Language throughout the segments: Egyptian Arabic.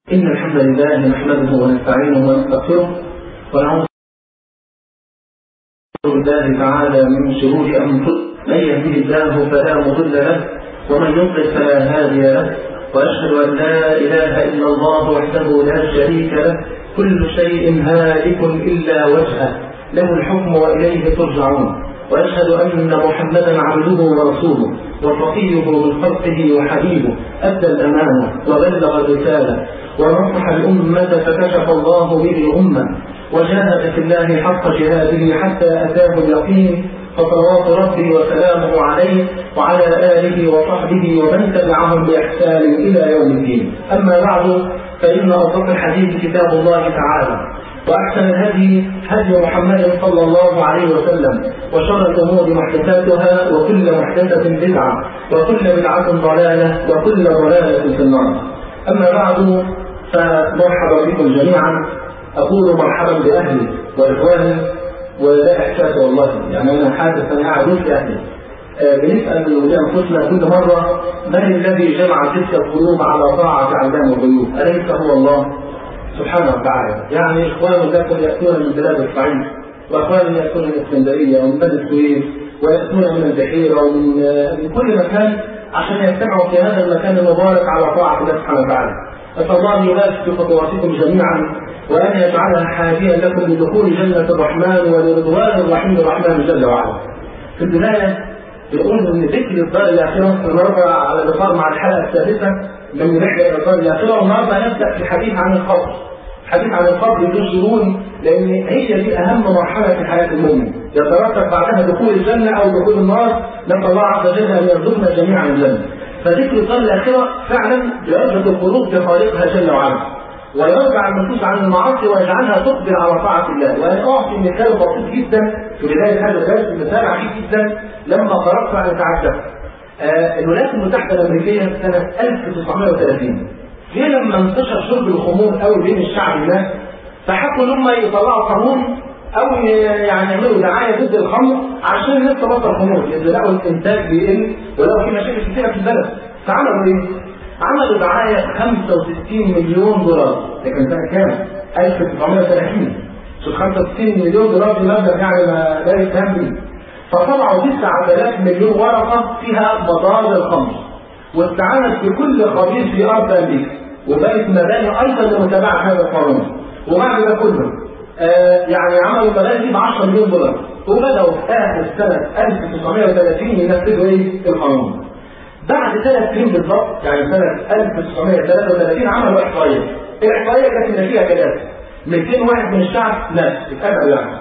إن الحمد لله نحمده ونستعينه ونستغفره ونعوذ بالله تعالى من شرور أنفسنا من يهده الله فلا مضل له ومن يضلل فلا هادي له وأشهد أن لا إله إلا الله وحده لا شريك له كل شيء هالك إلا وجهه له الحكم وإليه ترجعون وأشهد أن محمدا عبده ورسوله وصفيه من خلقه وحبيبه أدى الأمانة وبلغ الرسالة ونصح الأمة فكشف الله به الأمة وجاهد في الله حق جهاده حتى أتاه اليقين فصلوات ربي وسلامه عليه وعلى آله وصحبه ومن تبعهم بإحسان إلى يوم الدين أما بعد فإن أصدق الحديث كتاب الله تعالى وأحسن الهدي هدي محمد صلى الله عليه وسلم وشر الأمور محدثاتها وكل محدثة بدعة وكل بدعة ضلالة وكل ضلالة في النار أما بعد فمرحبا بكم جميعا أقول مرحبا بأهلي وإخواني ولا إحساس والله يعني أنا حاسس أنا قاعد وسط أهلي آه بنسأل لأنفسنا كل مرة من الذي جمع تلك القلوب على طاعة علام الغيوب أليس هو الله سبحانه وتعالى يعني إخوان لكم يأتون من بلاد الصعيد وإخوان يأتون من الإسكندرية ومن بلد السويس ويأتون من البحيرة ومن من كل مكان عشان يجتمعوا في هذا المكان المبارك على طاعة الله سبحانه وتعالى أسأل الله أن يبارك في خطواتكم جميعا وأن يجعلها حافيا لكم لدخول جنة الرحمن ولرضوان الرحيم الرحمن جل وعلا. في البداية يقول إن ذكر الدار الآخرة النهارده على الإطار مع الحلقة الثالثة من رحلة إلى الدار الآخرة والنهارده نبدأ في الحديث عن القبر. الحديث عن القبر بدون شرون لأن هي دي أهم مرحلة في حياة المؤمن. يترتب بعدها دخول الجنة أو دخول النار نسأل الله عز وجل أن يرزقنا جميعا الجنة. فذكر الدار الآخرة فعلا يربط القلوب بخالقها جل وعلا. ويرجع النفوس عن المعاصي ويجعلها تقبل على طاعة الله، وأنا أعطي مثال بسيط جدا في بداية هذا الدرس مثال عجيب جدا لما قررت أن أتعجب. آه الولايات المتحدة الأمريكية سنة 1930 هي لما انتشر شرب الخمور قوي بين الشعب هناك فحبوا ان هم يطلعوا قانون او يعني يعملوا دعايه ضد الخمر عشان الناس تبطل الخمور لان لقوا الانتاج بيقل ولقوا في مشاكل كثيره في البلد فعملوا ايه؟ عملوا دعايه 65 مليون دولار ده كان سنه كام؟ 1930 شوف 65 مليون دولار في مبلغ يعني ما لا يفهم به فطبعوا 9000 مليون ورقه فيها مضار الخمر واستعانت بكل خبير في ارض امريكا وبقت مباني ايضا لمتابعه هذا القانون وبعد ده كله آه يعني عملوا مباني ب 10 مليون دولار وبداوا في اخر سنه 1930 ينفذوا ايه القانون بعد ثلاث سنين بالضبط يعني سنه 1933 عملوا احصائيه الاحصائيه كانت النتيجه كذلك 200 واحد من الشعب مات اتقتلوا يعني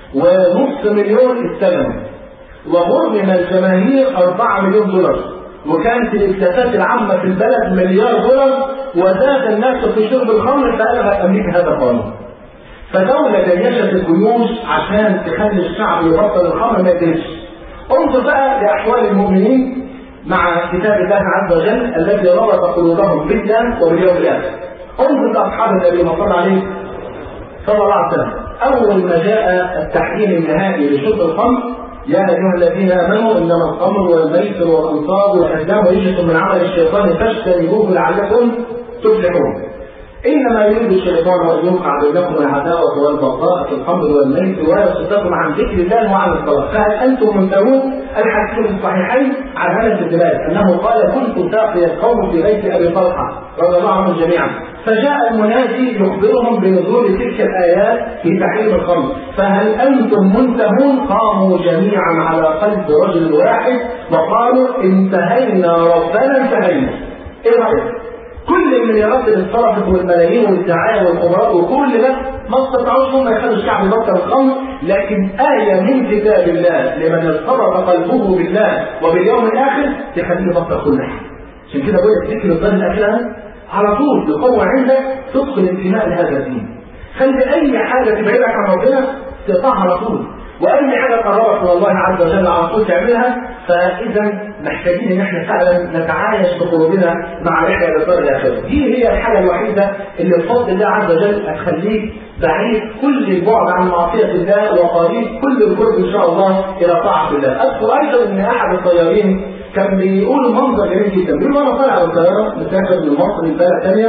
ونص مليون استلموا وغرم الجماهير 4 مليون دولار وكانت الإتلافات العامة في البلد مليار دولار وزاد الناس في شرب الخمر فألغت أمريكا هذا القانون. فدولة جيشت الجيوش عشان تخلي الشعب يبطل الخمر ما يدرسش. انظر بقى لأحوال المؤمنين مع كتاب الله عز وجل الذي ربط قلوبهم بالله وباليوم الآخر. انظر لأصحاب النبي صلى الله عليه صلى الله عليه وسلم. أول ما جاء التحريم النهائي لشرب الخمر يا ايها الذين امنوا انما الخمر والميسر والانصاب والازلام رجس من عمل الشيطان فاجتنبوه لعلكم تفلحون. انما يريد الشيطان ان يوقع بينكم العداوه والبغضاء في الخمر والميسر ويصدكم عن ذكر الله وعن الصلاه، فهل انتم منتهون؟ الحديث في الصحيحين عن انس بن مالك انه قال كنت ساقي القوم في بيت ابي طلحه رضي الله عنهم جميعا فجاء المنادي يخبرهم بنزول تلك الايات في تحريم الخمر فهل انتم منتهون قاموا جميعا على قلب رجل واحد وقالوا انتهينا ربنا انتهينا ايه رايك كل المليارات اللي اتصرفت والملايين والدعايه والامراء وكل ده ما استطاعوش هم يخلوا الشعب يبطل الخمر لكن آية من كتاب الله لمن ارتبط قلبه بالله وباليوم الآخر تخليه يبطل كل حاجة. عشان كده بقول لك ذكر الدار الآخرة على طول بقوة عندك تدخل انتماء لهذا الدين. خلي أي حاجة تبعدك عن ربنا تقطعها على طول. واي حاجه قربت من الله عز وجل على طول تعملها فاذا محتاجين ان احنا فعلا نتعايش بقلوبنا مع رحله الدار الاخره دي هي الحاجه الوحيده اللي بفضل الله عز وجل هتخليك بعيد كل البعد عن معصيه الله وقريب كل القرب ان شاء الله الى طاعه الله اذكر ايضا ان احد الطيارين كان بيقول منظر جميل جدا بيقول وانا طالع على الطياره مسافر من مصر لبلد ثانيه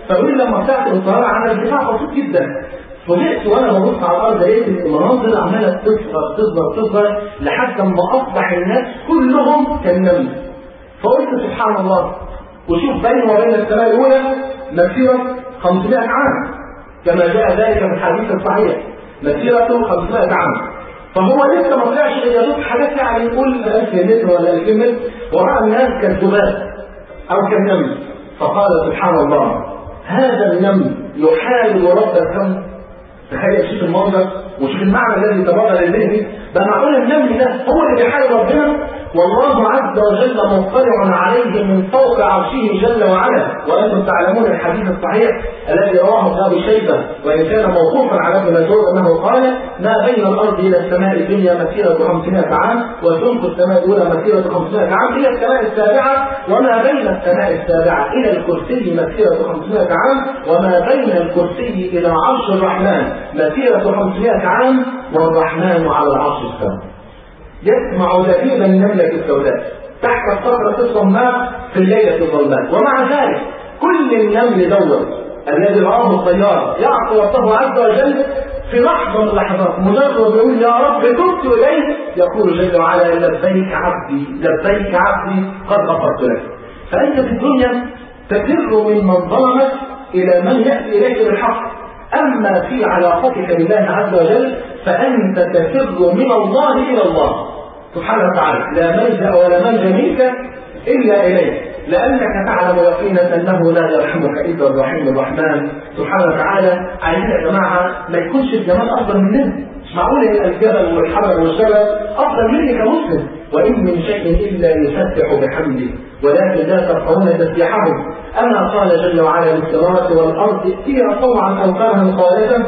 فبيقول لما طلعت من الطياره على ارتفاع بسيط جدا فوجئت وانا ببص على الارض لقيت المناظر عماله تصغر تصغر تصغر لحد ما اصبح الناس كلهم كالنمل فقلت سبحان الله وشوف بينه وبين السماء الاولى مسيره 500 عام كما جاء ذلك في الحديث الصحيح مسيرة 500 عام فهو لسه ما طلعش غير يدوب حاجات يعني يقول 1000 متر ولا 2000 متر وراى الناس كالذباب او كالنمل فقال سبحان الله هذا النمل يحارب رب الكون تخيل شوف المنظر وشوف المعنى الذي تبادر اليه ده معقول النمل ده هو اللي بيحارب ربنا والله عز وجل مطلع عليه من فوق عرشه جل وعلا وانتم تعلمون الحديث الصحيح الذي رواه ابو شيبه وان كان موقوفا على ابن مسعود انه قال ما بين الارض الى السماء الدنيا مسيره 500 عام وتلك السماء الاولى مسيره 500 عام الى السماء السابعه وما بين السماء السابعه الى الكرسي مسيره 500 عام وما بين الكرسي الى عرش الرحمن مسيره 500 عام والرحمن على العرش استوى يسمع دبيب النملة السوداء تحت الصخرة الصماء في الليلة الظلماء ومع ذلك كل النمل دور الذي رآه الطيار يعصي ربه عز وجل في لحظة من اللحظات مجرد يقول يا رب تبت إليك يقول جل وعلا لبيك عبدي لبيك عبدي قد غفرت لك فأنت في الدنيا تفر ممن ظلمك إلى من يأتي إليك بالحق أما في علاقتك بالله عز وجل فأنت تفر من الله إلى الله سبحانه وتعالى لا ملجأ ولا منجا منك إلا إليه لأنك تعلم يقينا أنه لا يرحمك إلا الرحيم الرحمن سبحانه وتعالى عايزين يا جماعة ما يكونش الجمال أفضل مننا مش معقول الجبل والحجر والشجر أفضل مني كمسلم وإن من شيء إلا يسبح بحمده ولكن لا تفقهون تسبيحهم أما قال جل وعلا للسماوات والأرض ائتيا طوعا أو كرها قالتا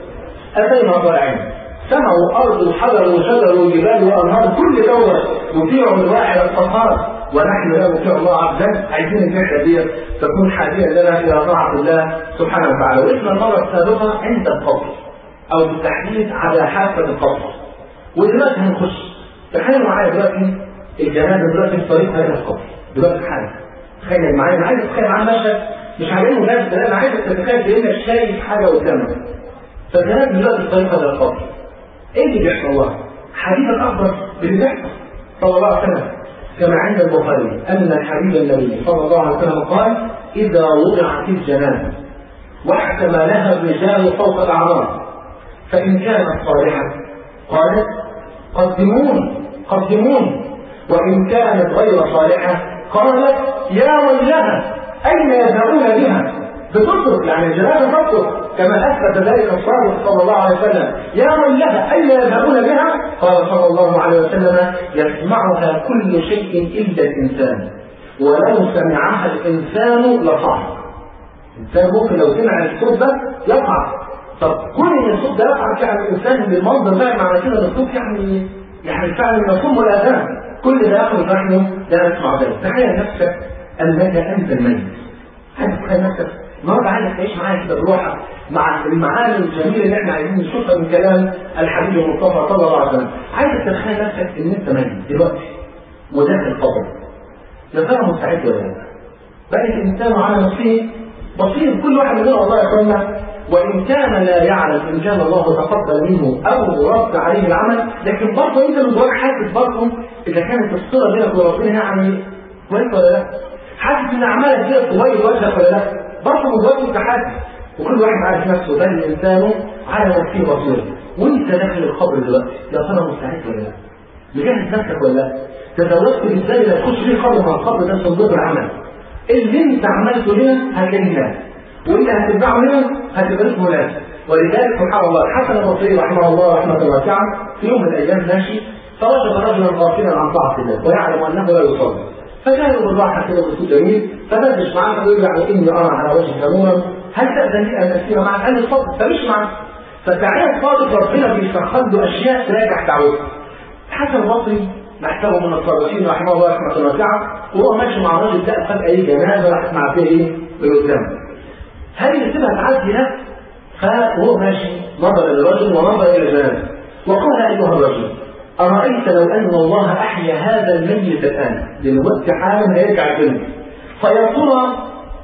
أتينا طائعين سمع وأرض وحجر وشجر وجبال وأنهار كل دور يطيع الواحد القهار ونحن لا نطيع الله عبدا عايزين الفكره دي تكون حاديا لنا الى طاعه الله سبحانه وتعالى واسم المره السابقه عند القبر او بالتحديد على حافه القبر ودلوقتي هنخش تخيلوا معايا دلوقتي الجنازه دلوقتي في طريقها الى القبر دلوقتي حالا تخيل معايا انا عايز اتخيل معايا مشهد مش عاجبني مجرد انا عايزك تتخيل كانك شايف حاجه قدامك فالجنازه دلوقتي في طريقها الى القبر ايه اللي بيحصل الله؟ حديث الاخبر باللي بيحصل صلى الله عليه وسلم كما عند البخاري ان الحبيب النبي صلى الله عليه وسلم قال اذا وضعت الجنازه واحتملها الرجال فوق الاعراض فان كانت صالحه قالت قدمون قدمون وان كانت غير صالحه قالت يا ويلها اين يذهبون بها بتصرف يعني الجنازه تصرف كما اثبت ذلك الصادق صلى الله عليه وسلم يا ويلها اين يذهبون بها قال صلى الله عليه وسلم يسمعها كل شيء الا الانسان ولو سمعها الانسان لصعق الانسان ممكن لو سمع الصوت ده يصعق طب كون ان الصوت ده يصعق يعني الانسان بالمنظر ده معنى كده ان الصوت يعني يعني فعلا يصم الاذان كل ده ياخذ نحن لا نسمع ذلك تخيل نفسك انك انت الميت عايز تتخيل نفسك النهارده عايزك تعيش معايا كده بروحك مع المعاني الجميله اللي احنا عايزين نشوفها من كلام الحبيب المصطفى صلى الله عليه وسلم عايزك تتخيل نفسك ان انت ميت دلوقتي وداخل القبر يا ترى مستعد ولا لا؟ بقى الانسان على نفسه بصير كل واحد مننا والله يا اخوانا وان كان لا يعلم ان كان الله تقبل منه او رد عليه العمل لكن برضه انت من جواك حاسس برضه اذا كانت الصله بينك وبين يعني كويس ولا لا؟ حاسس ان اعمالك دي كويس وجهك ولا لا؟ برضه من جواك انت حاسس وكل واحد عارف نفسه بل الانسان على نفسه بصير وانت داخل القبر دلوقتي يا ترى مستعد ولا لا؟ مجهز نفسك ولا لا؟ تزوجت ازاي لا تخش فيه قبر مع القبر ده صندوق العمل اللي انت عملته هنا هتلاقيه هناك واللي هتتبعه هنا هتبقى اسمه هناك ولذلك سبحان الله الحسن البصري رحمه الله رحمه واسعه في يوم من الايام ماشي فوجد رجلا غافلا عن طاعه الله ويعلم انه لا يصلي فجاء بالراحه كده بصوت جميل فبدش معاه ويقول له اني ارى على وجهك نورا هل تأذن لي أن أسير معك؟ قال لي اتفضل فمش معك فساعتها الصادق ربنا بيسخر له أشياء تراجع دعوته حسن البصري محسبه من الصالحين رحمه الله رحمة واسعة وهو ماشي مع الراجل ده فجأة إيه جنازة راح مع فيها إيه؟ قدامه هل يسيبها تعدي ده؟ فهو ماشي نظر للرجل ونظر إلى الجنازة وقال أيها الرجل أرأيت لو أن الله أحيا هذا الميت الآن دلوقتي حالا هيرجع الجنة فيا ترى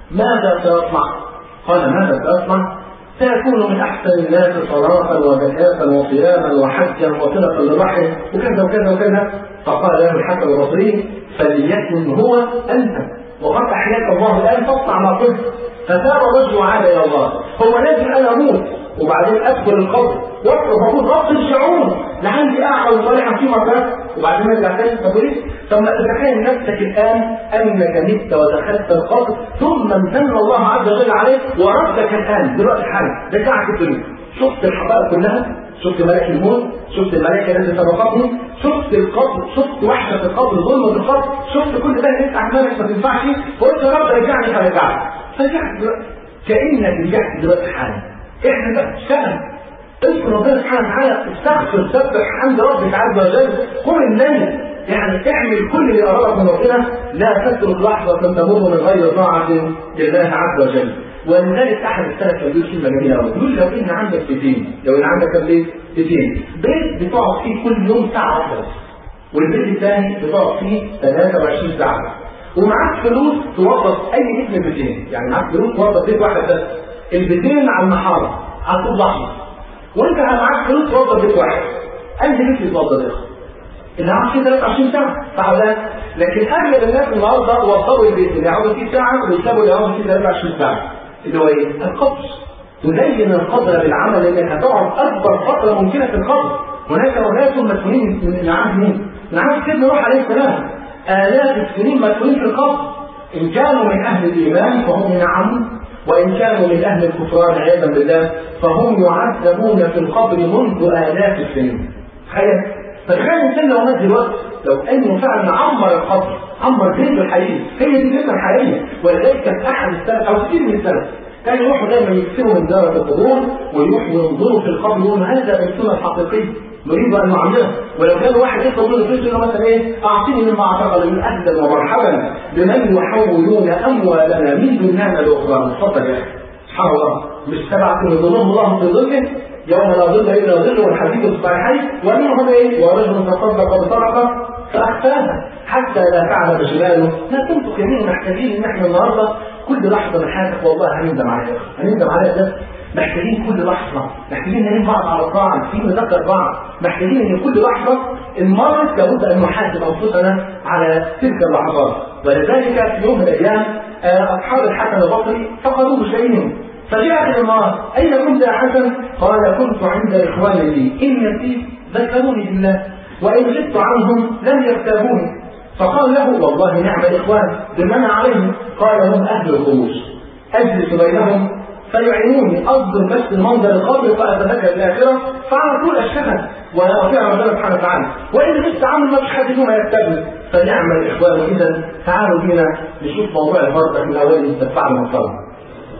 ماذا سيصنع؟ قال ماذا سيصنع؟ سيكون من احسن الناس صلاه وزكاه وصياما وحجا وصله للرحم وكذا وكذا وكذا فقال له الحسن البصري فليكن هو انت وقد احياك الله الان فاصنع ما قلت فتاب الرجل وعاد الى الله هو لازم انا اموت وبعدين ادخل القبر واطلب اقول رب الشعور لعلي اعمل صالحا فيما تركت وبعدين ارجع تاني طب ليه؟ طب ما تتخيل نفسك الان انك مت ودخلت القبر ثم امتن الله عز وجل عليك وردك الان دلوقتي حالا ده ساعه الدنيا شفت الحقائق كلها شفت ملك الموت شفت الملائكه التي سبقتني شفت القبر شفت وحشه القبر ظلمه القبر شفت كل ده انت اعمالك ما تنفعش وقلت يا رب رجعني فرجعت فرجعت دلوقتي كانك رجعت دلوقتي حالا احنا بقى اشتغل اذكر ربنا سبحانه وتعالى استغفر سبح حمد ربك عز وجل قم الليل يعني اعمل كل اللي ارادك من ربنا لا تترك لحظه تمر من غير طاعه لله عز وجل ولذلك احد السلف كان بيقول كلمه جميله قوي يقول لو ان عندك بيتين لو ان عندك كم بيت؟ بيتين بيت بتقعد فيه كل يوم ساعه واحده بس والبيت الثاني بتقعد فيه 23 ساعه ومعاك فلوس توظف اي بيت من البيتين يعني معاك فلوس توظف بيت واحد بس البيتين على المحاره على طول لحظه وانت معاك فلوس توظف بيت واحد انهي بيت يتوظف يا اخي اللي عاوز فيه 23 ساعه صح ولا لكن اغلب الناس النهارده وصلوا البيت اللي عاوز فيه ساعه ويسابوا اللي عاوز فيه 23 ساعه اللي هو ايه؟ القبر تزين القبر بالعمل لانك هتقعد اكبر فتره ممكنه في القبر هناك اناس مدفونين من عهد مين؟ من عهد سيدنا نوح عليه السلام الاف السنين مدفونين في القبر ان كانوا من اهل الايمان فهم ينعمون وان كانوا من اهل الكفران عياذا بالله فهم يعذبون في القبر منذ الاف السنين تخيل فتخيل الانسان لو مات دلوقتي لو انه فعلا عمر القبر عمر بيته الحقيقي هي دي الفكره الحقيقيه ولذلك كان احد السلف او كثير من السلف كانوا يروحوا دايما يكسروا من دارة القبور ويروحوا ينظروا في القبر يقولوا هذا بيتنا الحقيقي نريد ان نعمره ولو كان واحد يطلب منه فلوس يقول مثلا ايه اعطيني مما اعتقد من اهلا ومرحبا بمن يحولون اموالنا من دنيانا لاخرى اتفضل يا اخي سبحان الله مش سبعه يظلهم الله في ظله يوم لا ظل الا ظله والحديث الصحيحين ومنهم ايه؟ ورجل تصدق بصدقه فاخفاها حتى لا تعلم شماله لا تنطق يمينه محتاجين ان احنا النهارده كل لحظه من حياتك والله هنندم عليها هنندم عليها ده محتاجين كل لحظه محتاجين نعين بعض على الطاعه محتاجين نذكر بعض محتاجين ان كل لحظه المرض لابد ان نحاسب انفسنا على تلك اللحظات ولذلك في يوم من الايام اصحاب الحسن البصري فقدوا شيئين فجاء في النهار أين كنت يا حسن؟ قال كنت عند إخواني لي إن نسيت ذكروني بالله وإن غبت عنهم لم يغتابوني فقال له والله نعم الإخوان بمن عليهم قال هم أهل الخروج أجلس بينهم فيعينوني أصدر بس المنظر القبر فأتذكر الآخرة فعلى طول أشتغل وأطيع ربنا سبحانه وتعالى وإن غبت عنهم ما فيش حد فيهم هيغتابني فنعم الإخوان إذا تعالوا بينا نشوف موضوع الفرق من أول نستدفع المصطلح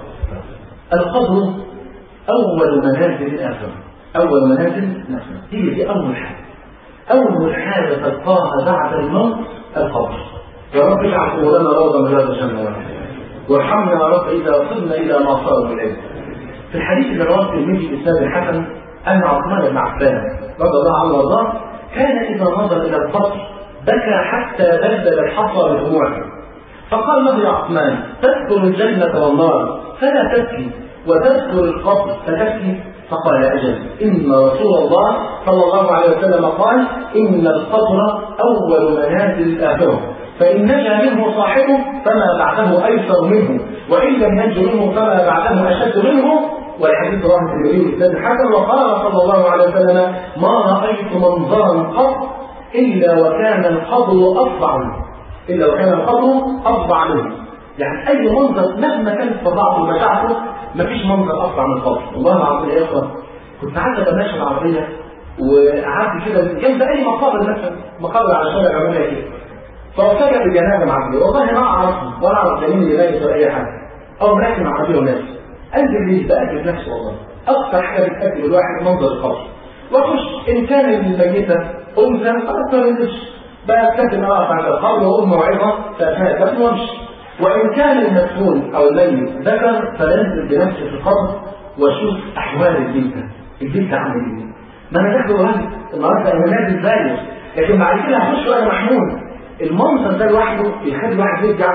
القبر أول منازل الآخرة أول منازل الآخرة هي دي أول حاجة أول حاجة تلقاها بعد الموت القبر يا رب اجعل قبورنا روضة من رياض الجنة وارحمنا يا رب إذا وصلنا إلى ما صار إليه في الحديث اللي رواه الترمذي بإسناد الحسن أن عثمان بن عفان رضي الله عنه وارضاه كان إذا نظر إلى القبر بكى حتى بدل الحصى بدموعه فقال له يا عثمان تذكر الجنة والنار فلا تبكي وتذكر القبر فتبكي فقال أجل إن رسول الله صلى الله عليه وسلم قال إن القبر أول منازل الآخرة فإن نجا منه صاحبه فما بعده أيسر منه وإن لم ينج منه فما بعده أشد منه والحديث رواه الترمذي بإسناد حسن وقال صلى الله عليه وسلم ما رأيت منظرا قط إلا وكان القبر أفظع منه إلا وكان القبر أفظع منه يعني أي منظر مهما كانت فظاعته ومشاعته مفيش منظر أفظع من القبر والله العظيم يا إخوة كنت عايز أبقى ماشي العربية وقعدت كده جنب أي مقابر مثلا مقابر على شارع عمومية كده فأفاجأ بجنازة معدية والله ما أعرف ولا أعرف مين اللي ميت ولا أي حاجة أو راكن عربية وناس أنزل ليه بأكل نفسي والله أكثر حاجة بتأكل الواحد منظر القبر وأخش إن كان الميتة أنثى خلاص ما بنزلش بأستخدم أقف عند القبر وأقول موعظة فأثناء الدفن وأمشي وإن كان المدفون أو الميت ذكر فننزل بنفسي في القبر وأشوف أحوال الجلدة الجلدة عامل إيه؟ ما أنا داخل وهمت النهارده أنا نازل زيه لكن بعد كده هخش وأنا محمول المنظر ده لوحده بيخلي الواحد يرجع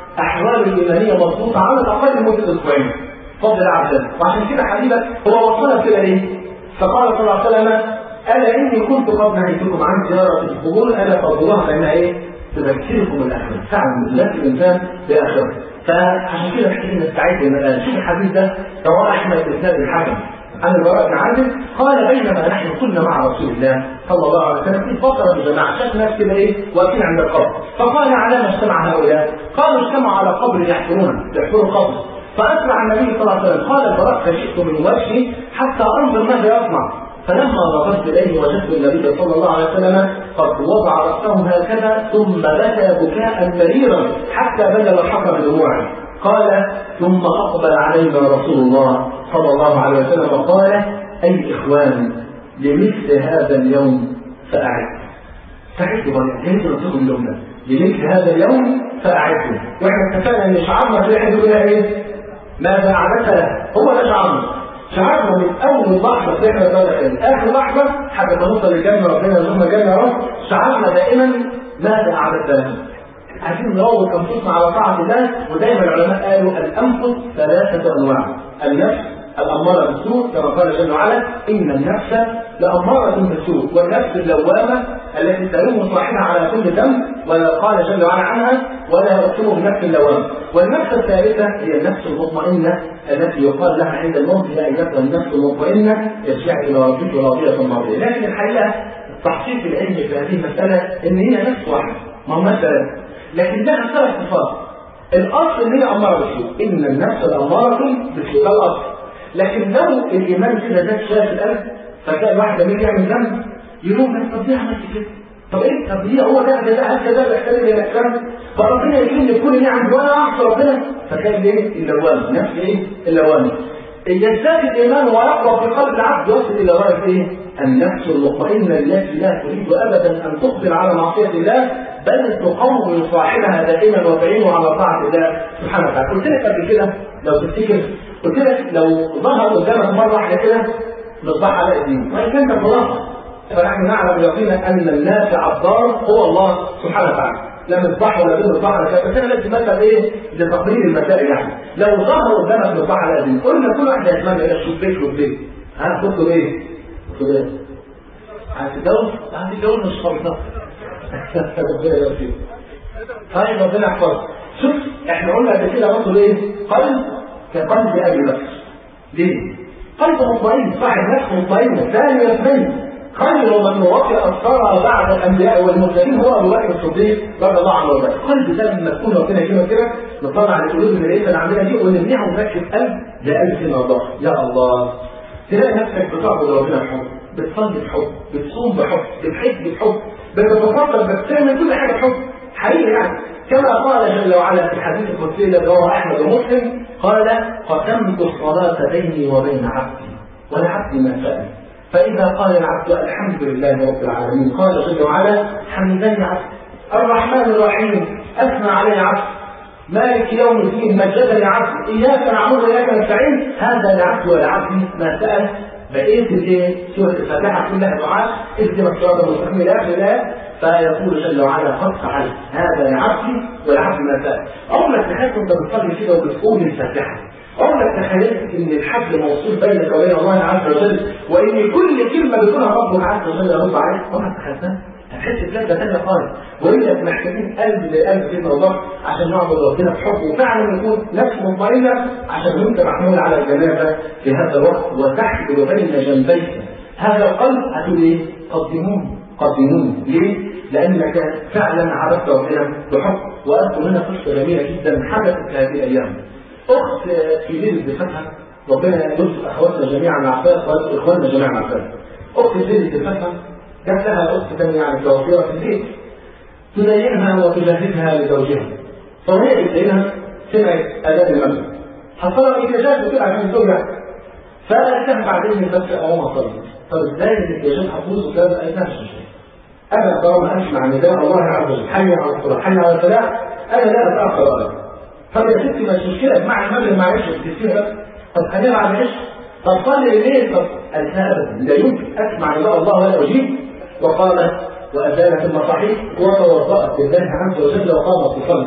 احواله الايمانيه مضبوطه على الاقل لمده اسبوعين فضل عبد وعشان كده حبيبك هو وصلك كده ليه؟ فقال صلى الله عليه وسلم الا اني كنت قد نهيتكم عن زياره القبور الا فضلوها فانها ايه؟ تذكركم الاخره فعلا ذات الانسان باخره فعشان كده محتاجين نستعد من الان شوف الحديث ده رواه احمد بن ثابت الحكم عن البراء بن عازب قال بينما نحن كنا مع رسول الله صلى الله عليه وسلم في فتره في جماعه شاف ناس كده ايه واقفين عند القبر فقال على ما اجتمع هؤلاء؟ قالوا اجتمعوا على قبر يحفرونه يحفروا القبر فاسرع النبي صلى الله عليه وسلم قال البراء فجئت من وجهي حتى انظر ماذا يصنع فلما نظرت اليه وجدت النبي صلى الله عليه وسلم قد وضع راسه هكذا ثم بكى بكاء مريرا حتى بلغ الحق بدموعه قال ثم اقبل علينا رسول الله صلى الله عليه وسلم وقال اي اخوان لمثل هذا اليوم فاعد فاعدوا بقى كيف نصيغ اليوم ده لمثل هذا اليوم فاعدوا واحنا اتفقنا ان شعارنا في العيد كلها ايه؟ ماذا اعددت له؟ هو ده شعارنا شعارنا من اول لحظه في احنا دولة اخر لحظه حتى نوصل للجنه ربنا يرزقنا الجنه يا رب شعارنا دائما ماذا اعددت له؟ عايزين نروض انفسنا على طاعه الله ودايما العلماء قالوا الانفس ثلاثه انواع النفس الاماره بالسوء كما قال جل وعلا ان النفس لاماره بالسوء والنفس اللوامه التي تلوم صاحبها على كل ذنب وقال جل وعلا عنها ولا اقسم بالنفس اللوامه والنفس الثالثه هي النفس المطمئنه التي يقال لها عند الموت يا ايتها النفس المطمئنه ارجعي الى ربك راضيه مرضيه لكن الحقيقه التحقيق العلمي في هذه المساله ان هي نفس واحده ما هم مثلا لكن لها ثلاث صفات الاصل ان هي اماره بالسوء ان النفس الاماره بالسوء ده الاصل لكن لو الايمان كده ده شاف القلب فتلاقي الواحد لما يجي يعمل ذنب يقول لك طب ليه عملت كده؟ طب ايه طب ليه هو ده ده هل كذا بيحتاج الى الاحسان فربنا يكرمني بكل نعم وانا اعصي ربنا فتلاقي ايه اللوام نفس ايه اللوام يزداد الايمان ويقوى في قلب العبد يصل الى غايه ايه؟ النفس المطمئنه التي لا تريد ابدا ان تقبل على معصيه الله بل تقوم صاحبها دائما وتعينه على طاعه الله سبحانه وتعالى قلت لك قبل كده لو تفتكر قلت لك لو ظهر قدامك مره واحده كده مصباح علاء الدين وان كان ده خلاصه فنحن نعلم يقينا ان النافع الضار هو الله سبحانه وتعالى لا مصباح ولا غير مصباح ولا كذا بس انا بدي مثل ايه لتقرير المسائل يعني لو ظهر قدامك مصباح علاء الدين قلنا كل واحد يتمنى الى شوف بيت وبيت ها تطلب ايه؟ تطلب ايه؟ عايز تتجوز؟ عايز تتجوز مش خالص ربنا يرضيك طيب ربنا يحفظك شوف احنا قلنا قبل كده برضه ايه؟ قلب كقلب ابي بكر ليه؟ قلب مطمئن صاحب نفس مطمئنه ثاني يطمئن خير من وقع أسرار بعد الأنبياء والمرسلين هو أبو بكر الصديق رضي الله عنه وارضاه. قلب ده لما تكون ربنا كده كده نطلع على القلوب اللي لقيتها عاملها دي ونبنيها ونركب قلب ده قلب فينا الله يا الله تلاقي نفسك بتعبد ربنا بحب بتصلي بحب بتصوم بحب بتحج بحب بتتفضل بتعمل كل حاجه بحب حقيقي يعني كما قال جل وعلا في الحديث القدسي الذي رواه احمد ومسلم قال قسمت الصلاه بيني وبين عبدي ولعبدي ما سال فإذا قال العبد الحمد لله رب العالمين قال جل وعلا حمدني عبد الرحمن الرحيم أثنى علي عبد مالك يوم الدين مجدني عبد إياك نعبد وإياك نستعين هذا لعبد ولعبد ما سأل بقيت الايه؟ سورة الفاتحة كلها دعاء اهدنا الصراط المستقيم إلى آخر الآية فيقول جل وعلا قد فعلت هذا لعبدي ولعبد ما سأل عمرك تخيل وأنت بتصلي كده وبتقول الفاتحة عمرك تخيلت ان الحبل موصول بينك وبين الله عز وجل وان كل كلمه بيقولها ربك عز وجل يرد عليك عمرك تخيلتها؟ هتحس بلذة ثانية خالص وإنك محتاجين قلب لقلب كده الله عشان نعبد ربنا بحب وفعلا يكون نفس مطمئنة عشان وأنت محمول على الجنازة في هذا الوقت وتحمل بين جنبيك هذا القلب هتقول إيه؟ قدموني قدموني ليه؟ لأنك فعلا عبدت ربنا بحب وأذكر هنا قصة جميلة جدا حدثت هذه الأيام اخت في ليله بفتحه ربنا يرزق اخواتنا جميعا عفاف ويرزق اخواننا جميعا عفاف اخت في ليله بفتحه جات لها اخت ثانيه يعني توفيره في البيت تزينها وتجهزها لزوجها فوهي بتزينها سمعت اذان المغرب حصلها احتجاج بتقول عشان زوجها فقالت لها بعدين بس اقوم اصلي طب ازاي الاحتجاج هتفوز وكذا قالت لها مش مشكله انا طالما اسمع نداء الله عز وجل حي على الصلاه حي على الفلاح انا لا اتاخر ابدا طب يا ستي مش مشكله مع المغرب معلش بتسيبها طب خليها بعد العشاء طب صلي الليل طب قالت ابدا لا يمكن اسمع نداء الله ولا اجيب وقالت وازالت المصاحيح وتوضات لله عز وجل وقامت تصلي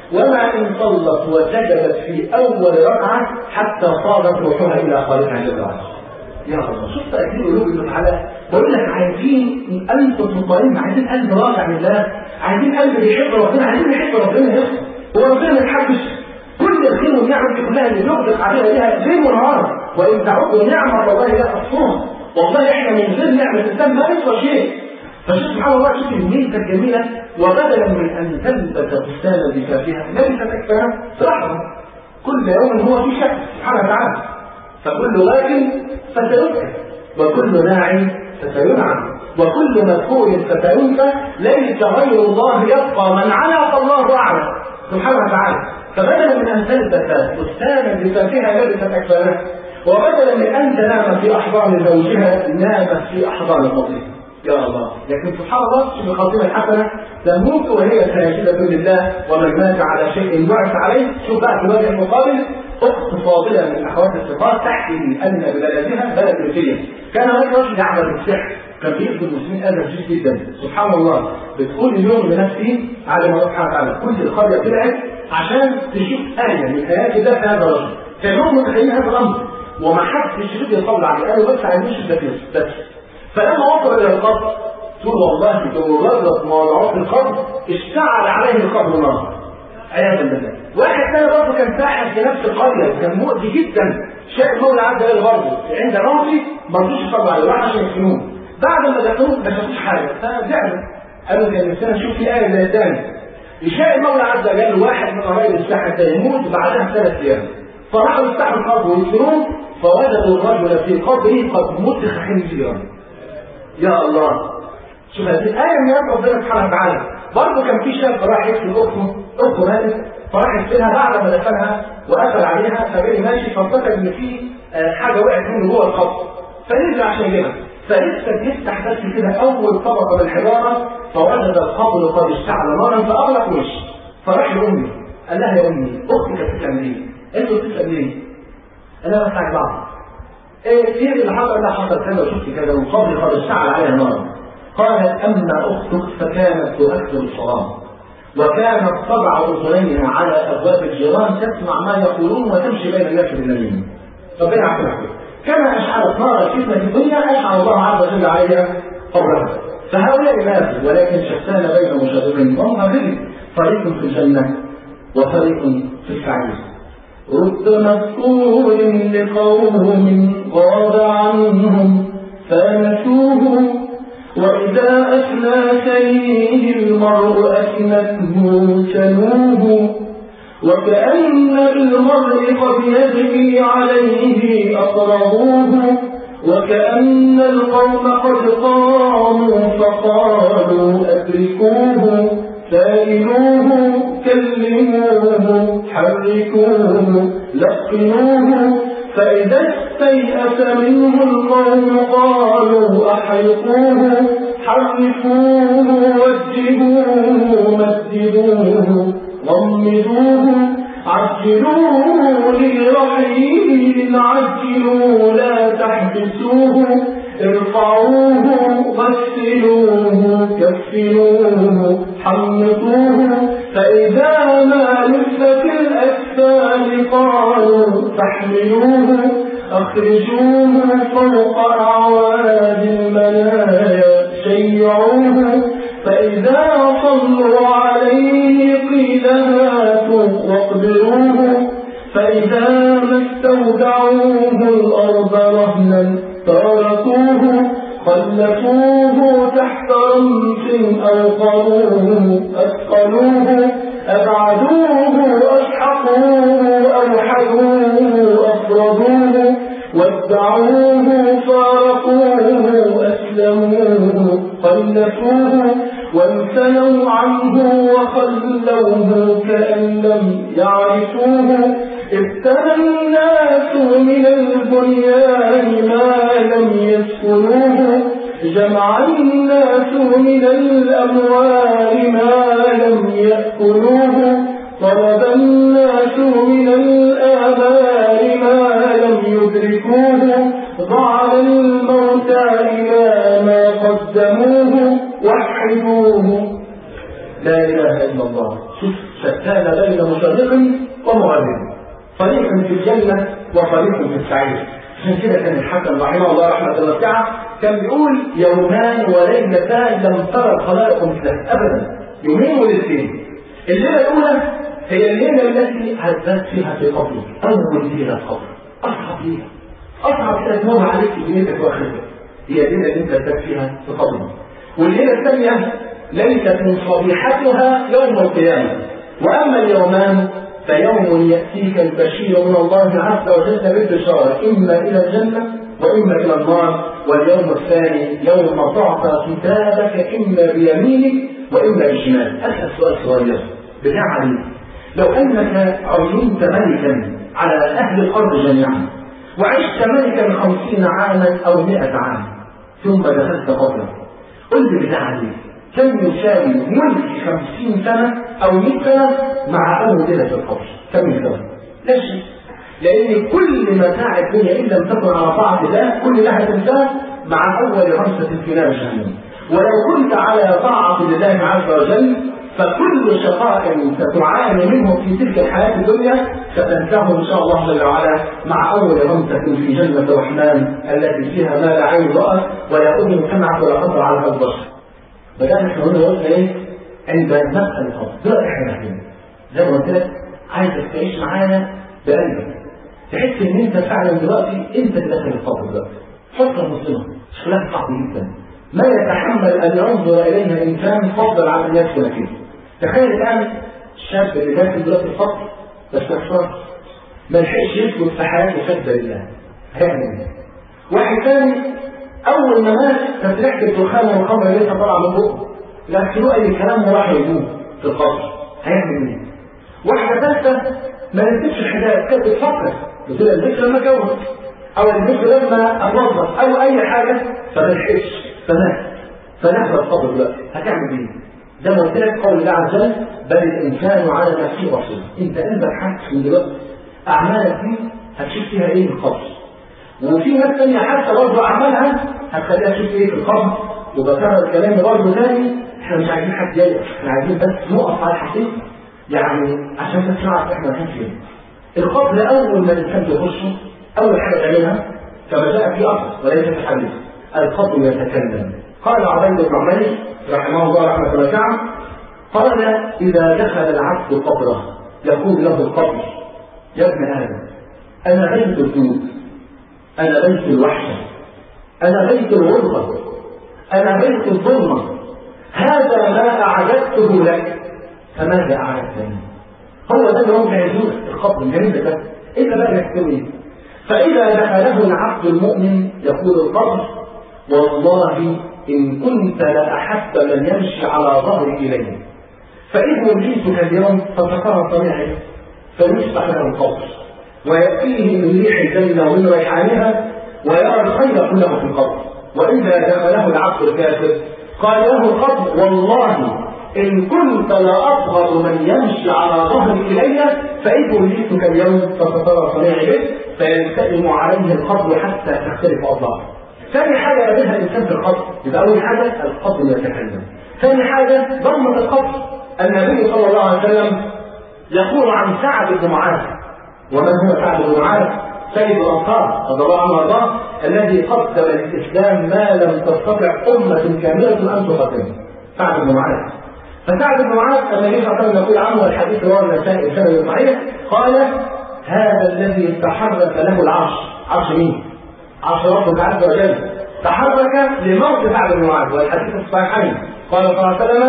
وما إن صلت وسجدت في أول ركعة حتى صادت روحها إلى خالقها جل وعلا. يا الله شوف تأثير قلوب ابن تعالى بقول لك عايزين قلب مطمئن عايزين قلب راجع لله عايزين قلب بيحب ربنا عايزين يحب ربنا يا اخي هو ربنا ما يحبش كل الخير والنعم دي كلها اللي يغدق عليها ليها ليل ونهار وان تعدوا نعمه الله لا تحصوها والله احنا من غير نعمه الانسان ما نسوى شيء فشوف سبحان الله شوف النية الجميلة وبدلا من أن تلبس فستانا بكافها لبست أكفاها صراحة كل يوم هو في شك سبحانه وتعالى فكل واكل فسيؤكل وكل ناعي فسينعم وكل مذكور فسينسى ليس غير الله يبقى من علا فالله أعلم سبحانه وتعالى فبدلا من أن تلبس فستانا بكافها لبست أكفاها وبدلا من أن تنام في أحضان زوجها نامت في أحضان النظيف يا الله لكن سبحان الله شوف الخاتمة الحسنة تموت وهي ساجدة لله ومن مات على شيء بعث عليه شوف بقى في الوجه المقابل أخت فاضلة من أخوات الثقات تحكي أن ببلدها بلد روسية كان هناك رجل يعمل بالسحر كان بيقتل المسلمين أذى شديد جدا سبحان الله بتقول اليوم لنفسي على ما سبحانه وتعالى كل القرية طلعت عشان تشوف آية من آيات الله في هذا الرجل كانوا متخيلين هذا الأمر وما حدش يريد يطلع عليه قالوا بس عايزين نشوف بس فلما وصل الى القبر تقول والله بمجرد ما وضعوه في القبر اشتعل عليه القبر نار عياذا بالله واحد ثاني برضه كان ساحر في نفس القريه كان مؤذي جدا شاء المولى عز وجل برضه عند موته ما رضوش يصلوا عليه راح عشان يدفنوه بعد ما دفنوه ما شافوش حاجه فزعلوا قالوا كان نفسنا نشوف في ايه زي الثاني يشاء المولى عز وجل واحد من قرايب الساحر ده يموت بعدها ثلاث ايام فراحوا يفتحوا القبر ويدفنوه فوجدوا الرجل في قبره قد مسخ خنزيرا يا الله شوف هذه الآية من آيات ربنا سبحانه وتعالى برضه كان في شاب راح يدفن أخته أخته ماتت فراح يدفنها بعد ما دفنها وقفل عليها فجري ماشي فافتكر إن في حاجة وقعت منه جوه القبر فنزل عشان يجيبها فلسه بيفتح بس كده أول طبقة من الحجارة فوجد القبر قد اشتعل نارا فأغلق وشه فراح لأمي قال لها يا أمي أختي كانت بتعمل إيه؟ أنتوا بتسأل ليه؟ قال لها بس بعض ايه ايه اللي حصل ده حصل كذا وشفت كذا وقبل قد اشتعل عليها نار قالت اما اختك فكانت تؤكل الصلاه وكانت تضع اذنيها على ابواب الجيران تسمع ما يقولون وتمشي بين الناس بالنميمه ربنا يعافيك كما اشعلت نار الفتنه في الدنيا اشعل الله عز وجل عليها قبرها فهؤلاء ناس ولكن شتان بين مشربين وهم هذه فريق في الجنه وفريق في السعير رد مذكور لقوم غاب عنهم فنسوه وإذا أثنى سيه المرء أثنته سنوه وكأن المرء قد يجري عليه أقربوه وكأن القوم قد قاموا فقالوا أدركوه سائلوه كلموه حركوه لقنوه فإذا استيأس منه القوم قالوا أحرقوه حرفوه وجهوه مددوه غمدوه عجلوه لرحيل عجلوا لا تحبسوه ارفعوه غسلوه كفنوه حنطوه فإذا ما لفت الأكفان قالوا فاحملوه أخرجوه فوق أعواد المنايا شيعوه فإذا صلوا عليه قيل هاتوا واقبلوه فإذا ما استودعوه الأرض رهنا تركوه خلفوه تحت رمس أوقروه أثقلوه أبعدوه أشحقوه أوحدوه أفردوه وادعوه فارقوه أسلموه خلفوه وامتنوا عنه وخلوه كأن لم يعرفوه ابتلى الناس من البنيان ما لم يسكنوه جمع الناس من الأموال ما لم يأكلوه طلب الناس من الآباء ما لم يدركوه ضعن الموتى إلى ما قدموه وحدوه لا إله إلا الله شوف شتان بين صديق ومغرب فريق في الجنة وفريق في السعير عشان كده كان الحكم رحمه الله رحمة واسعة كان بيقول يومان وليلتان لم ترى الخلائق مثله أبدا يومين وليلتين الليلة الأولى هي الليلة التي هزت فيها في قبرك أول ليلة قبر أصعب ليلة أصعب ليلة تمر عليك في دنيتك وآخرتك هي الليلة اللي أنت هزت فيها في قبرك والليلة الثانية ليست من صبيحتها يوم القيامة وأما اليومان فيوم يأتيك البشير من الله عز وجل بالبشارة إما إلى الجنة وإما إلى النار واليوم الثاني يوم تعطى كتابك إما بيمينك وإما بشمالك أسأل سؤال صغير بالله عليك لو أنك عينت ملكا على أهل الأرض جميعا وعشت ملكا خمسين عاما أو مئة عام ثم دخلت قبرك قل لي بالله عليك كم يساوي ملك خمسين سنة أو مئة سنة مع أول ليلة في القبر كم يساوي؟ لا شيء لأن كل متاع الدنيا إن لم تكن على طاعة الله كل لها تنساه مع أول غمسة في نار جهنم ولو كنت على طاعة لله عز وجل فكل شقاء ستعاني منه في تلك الحياة الدنيا ستنتهي إن شاء الله جل وعلا مع أول غمسة في جنة الرحمن التي فيها ما لا عين رأت ولا أذن سمعت ولا خطر على هذا البشر. بدأنا احنا هنا قلنا إيه؟ عند مدخل القبر، دلوقتي احنا هنا. زي ما قلت لك عايزك تعيش معانا بقلبك. تحس إن أنت فعلا دلوقتي أنت اللي داخل القبر دلوقتي. حفرة مسلمة، شكلها صعب جدا. ما يتحمل أن ينظر إليها الإنسان فضلا عن أن يدخل فيه. تخيل الآن الشاب اللي داخل دلوقتي الفصل بس مكسور ما لحقش يسلك في حياته سجدة لله هيعمل ايه؟ واحد ثاني أول ما مات كانت ريحة الدخان والخمر لسه طالعة من بقه لكن أي كلام وراح يموت في القبر هيعمل ايه؟ واحدة ثالثة ما نسيتش الحكاية كانت بتفكر بتقول البيت لما اتجوز أو البيت لما أتوظف أو أي حاجة فما لحقش فمات فنحن القبر دلوقتي هتعمل ايه؟ زي ما قلت لك قول الله عز وجل بل الانسان على نفسه بصير انت قلبك حاسس من دلوقتي اعمالك دي هتشوف فيها ايه في القبر وفي ناس ثانيه حتى برضه اعمالها هتخليها تشوف ايه في القبر وبكرر الكلام برضه ثاني احنا مش عايزين حد يقلق احنا عايزين بس نقف على الحقيقه يعني عشان بس نعرف احنا رايحين فين القبر اول ما الانسان بيخشه اول حاجه تعملها كما جاء في اصل وليس في حديث القبر يتكلم قال عبيد بن عمير رحمه الله رحمه واسعه قال اذا دخل العبد قبره يقول له القبر يا ابن ادم انا بيت الذنوب انا بيت الوحشه انا بيت الغربه انا بيت الظلمه هذا ما اعددته لك فماذا اعددتني هو ده اللي هو بيعزوك القبر الجميل ده انت بقى يحتوي فاذا دخله العبد المؤمن يقول القبر والله إن كنت لأحب من يمشي على ظهر إليه فإذ وليتك اليوم فترى طبيعي فيفتح له القبر ويأتيه من ريح الجنة ومن ريحانها ويرى الخير كله في القبر وإذا دخله العبد الكافر قال له القبر والله إن كنت لأصغر من يمشي على ظهر إلي فإذ وليتك اليوم فسترى طبيعي به فيلتئم عليه القبر حتى تختلف أضلاعه ثاني حاجة يقابلها الإنسان في القبر يبقى أول حاجة القبر يتكلم ثاني حاجة ضمة القبر النبي صلى الله عليه وسلم يقول عن سعد بن معاذ ومن هو سعد بن معاذ سيد الأنصار رضي الله عنه وارضاه الذي قدم الإسلام ما لم تستطع أمة كاملة أن تقدمه سعد بن معاذ فسعد بن معاذ النبي صلى الله عليه وسلم يقول عنه والحديث رواه النسائي بسند صحيح قال هذا الذي تحرك له العرش عرش مين؟ عرش ربك عز وجل تحرك لموت سعد بن معاذ والحديث الصحيحين قال صلى الله عليه وسلم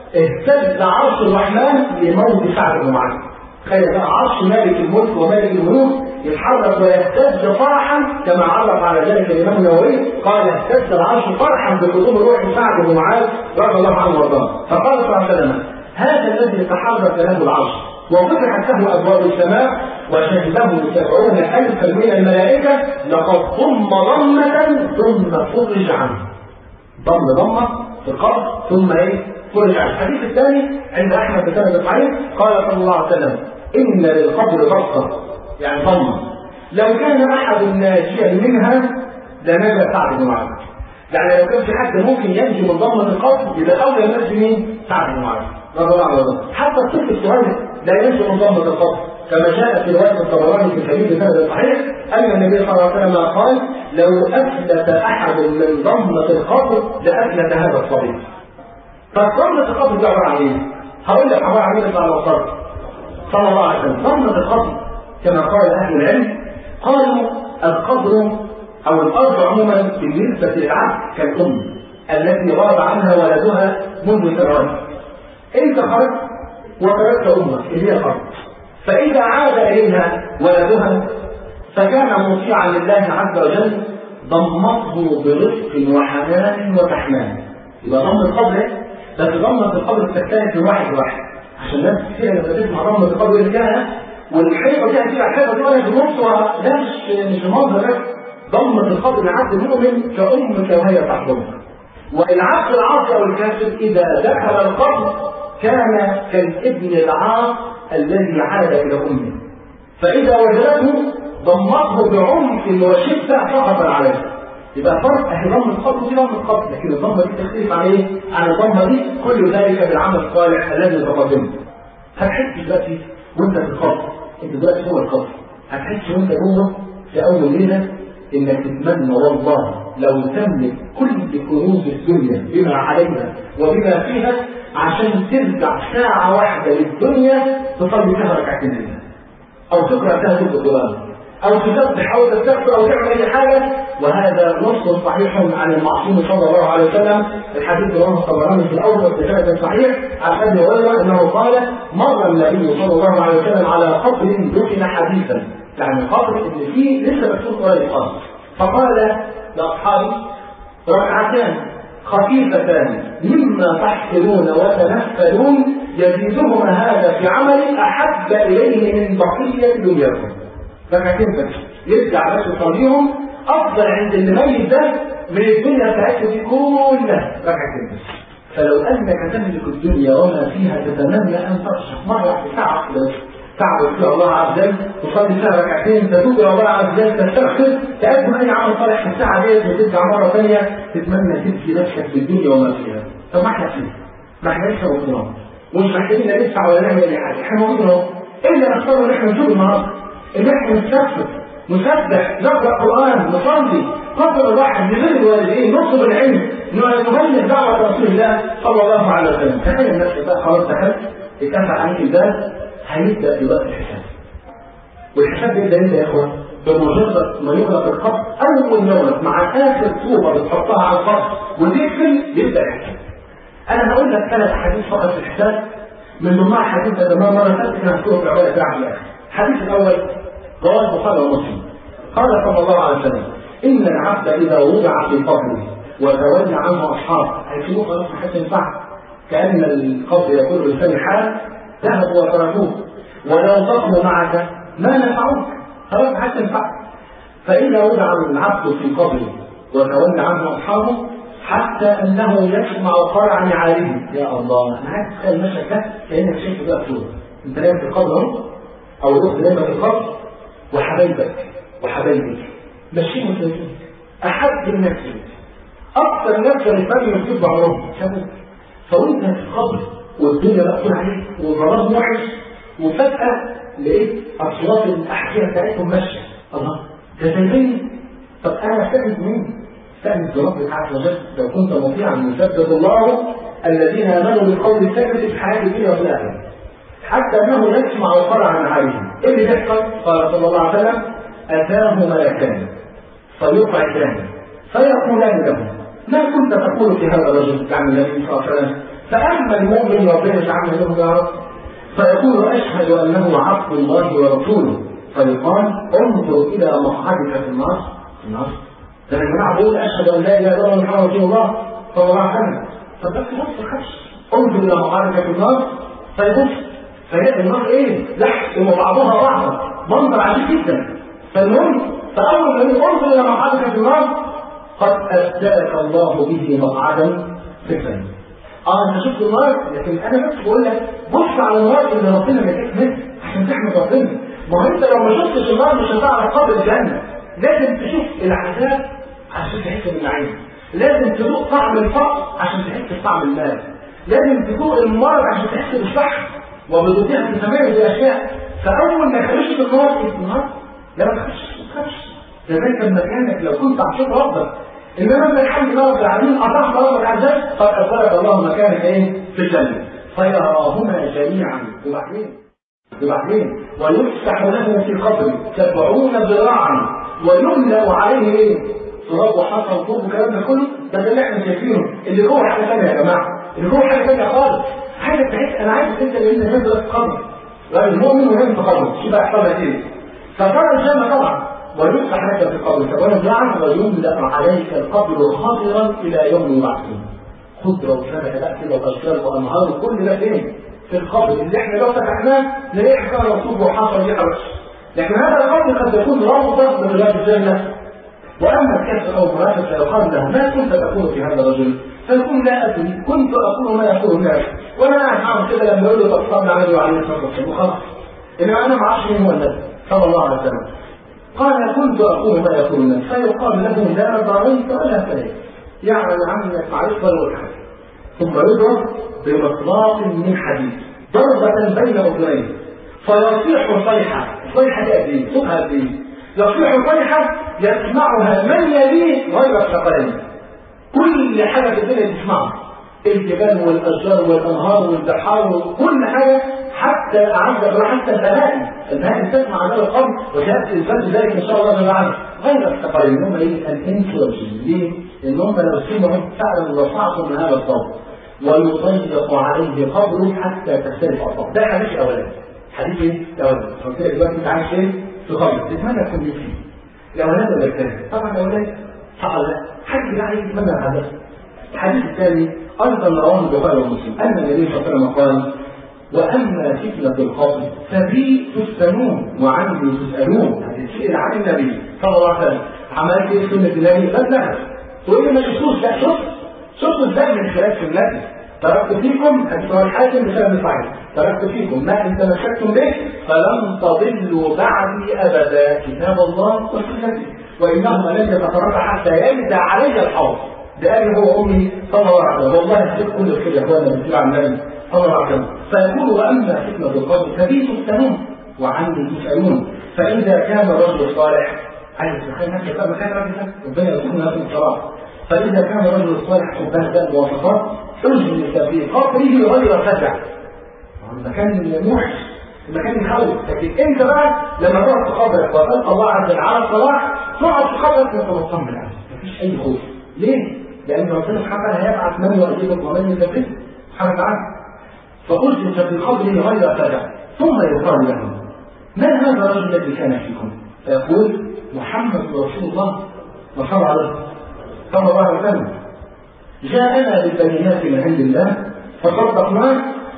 اهتز عرش الرحمن لموت سعد بن معاذ تخيل بقى عرش مالك الملك ومالك الملوك يتحرك ويهتز فرحا كما عرف على ذلك الامام النووي قال اهتز العرش فرحا بقدوم روح سعد بن معاذ رضي الله عنه وارضاه فقال صلى الله عليه وسلم هذا الذي تحرك له العرش وفتحت له ابواب السماء وشهده سبعون الفا من الملائكه لقد ضم ضمه ثم فرج عنه ضم ضمه في القبر ثم ايه فرج عنه الحديث الثاني عند احمد بن سند صحيح قال صلى الله عليه وسلم ان للقبر بصه يعني ضمه لو كان احد ناجيا منها لنجا سعد بن معاذ يعني لو كان في حد ممكن ينجي من ضمه القبر يبقى اولى الناس مين؟ سعد بن معاذ نظر الله على الله حتى الطفل الصغير لا ينسى من ضمة القبر كما جاء في رواية الطبراني في سبيل بسند صحيح أن النبي صلى الله عليه وسلم قال لو أفلت أحد من ضمة القبر لأفلت هذا الصبي فضمة القبر دي عبارة عن إيه؟ هقول لك عبارة عن إيه بعد القبر صلى الله عليه وسلم ضمة القبر كما قال أهل العلم قالوا القبر أو الأرض عموما بالنسبة للعبد كالأم التي غاب عنها ولدها منذ سنوات أنت خرجت وتركت أمك اللي هي الأرض فإذا عاد إليها ولدها فكان مطيعا لله عز وجل ضمته برفق وحنان وتحنان يبقى ضم القبر بس ضمة القبر بتختلف من واحد لواحد عشان الناس كتير لما تسمع ضمة القبر اللي جاها والحيطه دي هتبقى الحيطه دي وانا في النص ده مش مش المنظر بس ضمة القبر لعبد المؤمن كأمك وهي تحضنك والعبد العاصي او الكافر اذا دخل القبر كان كالابن العاص الذي عاد الى امه فاذا وجدته ضمته بعنف وشده فقط عليه يبقى فرق اهي ضم القبر دي ضم القبر لكن الضمه دي تختلف عن ايه؟ عن الضمه دي كل ذلك بالعمل الصالح الذي تقدمه هتحس دلوقتي وانت في القبر انت دلوقتي جوه القبر هتحس وانت جوه في اول ليله انك تتمنى والله لو تملك كل كنوز الدنيا بما عليها وبما فيها عشان ترجع ساعة واحدة للدنيا تصلي فيها ركعتين لله أو تقرأ فيها جزء القرآن أو تسبح أو تستغفر أو تعمل أي حاجة وهذا نص صحيح عن المعصوم صلى الله عليه وسلم الحديث رواه الطبراني في الأول بسند صحيح عن أبي هريرة أنه قال مر النبي صلى الله عليه وسلم على قبر دفن حديثا يعني قبر اللي فيه لسه مكتوب قريب خالص فقال لأصحابه ركعتان خفيفتان مما تحسنون وتنفلون يزيدهما هذا في عمل أحب إليه من بقية دنياكم ركعتين بس يرجع بس يصليهم أفضل عند اللي ميت ده من الدنيا بتاعته دي كلها ركعتين بس فلو أنك تملك الدنيا وما فيها تتمنى أن ترشح مرة واحدة ساعة واحدة تعبد فيها الله عز وجل تصلي فيها ركعتين تتوب الى الله عز وجل تستغفر تقدم اي عمل صالح في الساعه ديت وترجع مره ثانيه تتمنى تبكي نفسك بالدنيا وما فيها طب ما احنا فيه ما احنا لسه موجودين ومش محتاجين لا ندفع ولا نعمل اي حاجه احنا موجودين اهو الا نختار ان احنا نشوف النهارده ان احنا نستغفر نسبح نقرا قران نصلي نطلب الواحد نزل الوالدين نطلب العلم نبلغ دعوه رسول الله صلى الله عليه وسلم تخيل نفسك بقى خلاص دخلت اتقفل عليك الباب هيبدا دلوقتي الحساب والحساب يبدا امتى يا اخوان؟ بمجرد ما يغلق القبر اول ما يغلق مع اخر طوبه بتحطها على القبر وتقفل يبدا الحساب انا هقول لك ثلاث احاديث فقط في الحساب من ضمنها حديث تمام مره ثالثه كان مكتوب في عباره بعد الاخر الحديث الاول رواه البخاري ومسلم قال صلى الله عليه وسلم ان العبد اذا وضع في قبره وتولى عنه اصحابه هيسيبوه خلاص ما حدش ينفعه كان القبر يقول لسان حال ذهبوا وتركوه ولو بقوا معك ما نفعوك خلاص ما حدش ينفعك فإذا وضع العبد في قبره وتولى عنه أصحابه حتى أنه يسمع قرع نعالهم يا الله أنا عايز تتخيل المشهد ده كأنك شايفه بقى في أنت نايم في القبر أهو أو الأخت نايمة في القبر وحبايبك وحبايبك ماشيين مسلمين أحب الناس أكثر الناس كانوا يفهموا يكتب بعضهم شافوك فوانت في القبر والدنيا مقفول عليك وظلام وحش وفجأة لقيت أصوات الأحكية بتاعتهم ماشية الله ده زي طب أنا أستفد مين؟ استأنس بربك عز وجل لو كنت مطيعا يثبت الله الذين آمنوا بالقول الثابت في الحياة الدنيا وفي الآخرة حتى أنه يسمع وقرع عن عليهم إيه اللي بيحصل؟ قال صلى الله عليه وسلم أتاه ملكان فيقعدان فيقولان له ما كنت تقول في هذا الرجل يعني النبي صلى الله عليه وسلم فأما المؤمن ربنا يجعلنا له يا رب فيقول أشهد أنه عبد الله ورسوله فيقال انظر إلى مقعدك في النار في النار ده يا جماعة بقول أشهد أن لا إله إلا الله محمد رسول الله صلى الله عليه وسلم فبس بص الخش انظر إلى مقعدك في النار فيبص فيلاقي النار إيه؟ لحم وبعضها بعضا منظر عجيب جدا فالمهم فأول ما يقول انظر إلى مقعدك في النار قد أبدأك الله به مقعدا في الجنة اه انت شفت النار لكن انا بس بقول لك بص على النار اللي ربنا مديك منها عشان تحمد ربنا ما هو انت لو ما شفتش النار مش هتعرف قدر الجنه لازم تشوف العذاب عشان تحس بالنعيم لازم تذوق طعم الفقر عشان تحس بطعم المال لازم تفوق المرض عشان تحس بالصح وبتطيع في تمام الاشياء فاول ما تخش في النار ايه النار لا ما تخش ما تخش كذلك مكانك لو كنت عشان ربك انما انت الحمد لله رب العالمين اطعت ربك عز وجل قد اثبت الله مكانك ايه في الجنه فيراهما جميعا وبعدين وبعدين ويفتح له في قبره سبعون ذراعا ويملا عليه ايه؟ تراب وحصى وطوب والكلام ده كله ده اللي احنا شايفينه اللي جوه حاجه ثانيه يا جماعه اللي جوه حاجه ثانيه خالص حاجه بتاعت انا عايز انت اللي نازل في قبر راجل مؤمن ونازل في قبر شوف بقى يحصل لك ايه فترى الجنه طبعا ويفتح لك في قبر سبعون ذراعا ويملا عليك القبر خضرا الى يوم يبعثون خضره وشبكه بقى كده واشجار وانهار وكل ده فين؟ في القبر اللي احنا لو فتحناه نلاقي حجاره مكتوب وحصل دي حرش لكن هذا القبر قد يكون روضه من رياض الجنه واما الكسر او المنافق فيقال له ما كنت تقول في هذا الرجل فيقول لا ادري كنت اقول ما يقول الناس وانا قاعد معاهم كده لما يقول له طب صلى عليه وعليه الصلاه والسلام وخلاص انما انا ما اعرفش مين هو النبي صلى الله عليه وسلم قال كنت اقول ما يقول الناس فيقال له لا ضريت ولا فليت يعلم عنك معرفه ولا حاجه ثم يضرب بمطلاق من حديد ضربة بين أذنيه فيصيح صيحة الصيحة دي قد إيه؟ صوتها قد إيه؟ يصيح صيحة يسمعها من يليه غير الثقلين كل حاجة في الدنيا تسمعها الجبال والأشجار والأنهار والبحار وكل حاجة حتى أعز حتى البهائم البهائم تسمع عن القبر وسيأتي الفرد ذلك إن شاء الله من بعد غير الثقلين هم إيه؟ الإنس والجن ليه؟ لأن هم لو سمعوا فعلا لصعقوا من هذا الصوت ويضيق عليه قبره حتى تختلف اصابعه ده حديث اولاني حديث ايه؟ الاولاني قلت لك دلوقتي انت عايش فين؟ في قبر تتمنى تكون فيه الاولاني ولا الثاني؟ طبعا الاولاني صح ولا لا؟ حد يعني يتمنى هذا الحديث الثاني ايضا رواه البخاري ومسلم ان النبي صلى الله عليه وسلم قال واما فتنه القبر فبي تفتنون وعني تسالون هتتسال عن النبي صلى الله عليه وسلم عملت ايه سنه النبي؟ لا لا تقول لي ما شفتوش لا شفت شفتوا ازاي من خلال سنتي تركت فيكم أيها الحاكم بسبب صحيح تركت فيكم ما إن تمسكتم به فلن تضلوا بعدي أبدا كتاب الله وسنتي وإنهما لن يتفرقا حتى يرد علي الحوض ده أبي هو أمي صلى الله عليه وسلم والله يحب كل الخير يا إخوانا باتباع النبي صلى الله عليه وسلم فيقول وأما فتنة القبر فبي تفتنون وعني تسألون فإذا كان رجل صالح عايز تخيل نفسك بقى مكان راجل ربنا يرزقنا هذه الصلاة فإذا كان رجل الصالح حباه المواصفات اجلس في قبره غير فزع المكان موحش المكان يخوف لكن انت بقى لما تقعد في قبرك وتلقى الله عز وجل على الصلاح تقعد في قبرك وانت مطمن عليه مفيش اي خوف ليه؟ لان ربنا سبحانه وتعالى هيبعث من يؤدبك ومن يثبتك سبحانه وتعالى فاجلس في قبره غير فزع ثم يقال له من هذا الرجل الذي كان فيكم؟ فيقول محمد رسول الله وصلى عليه صلى الله عليه وسلم جاءنا بالبينات من عند الله فصدقناه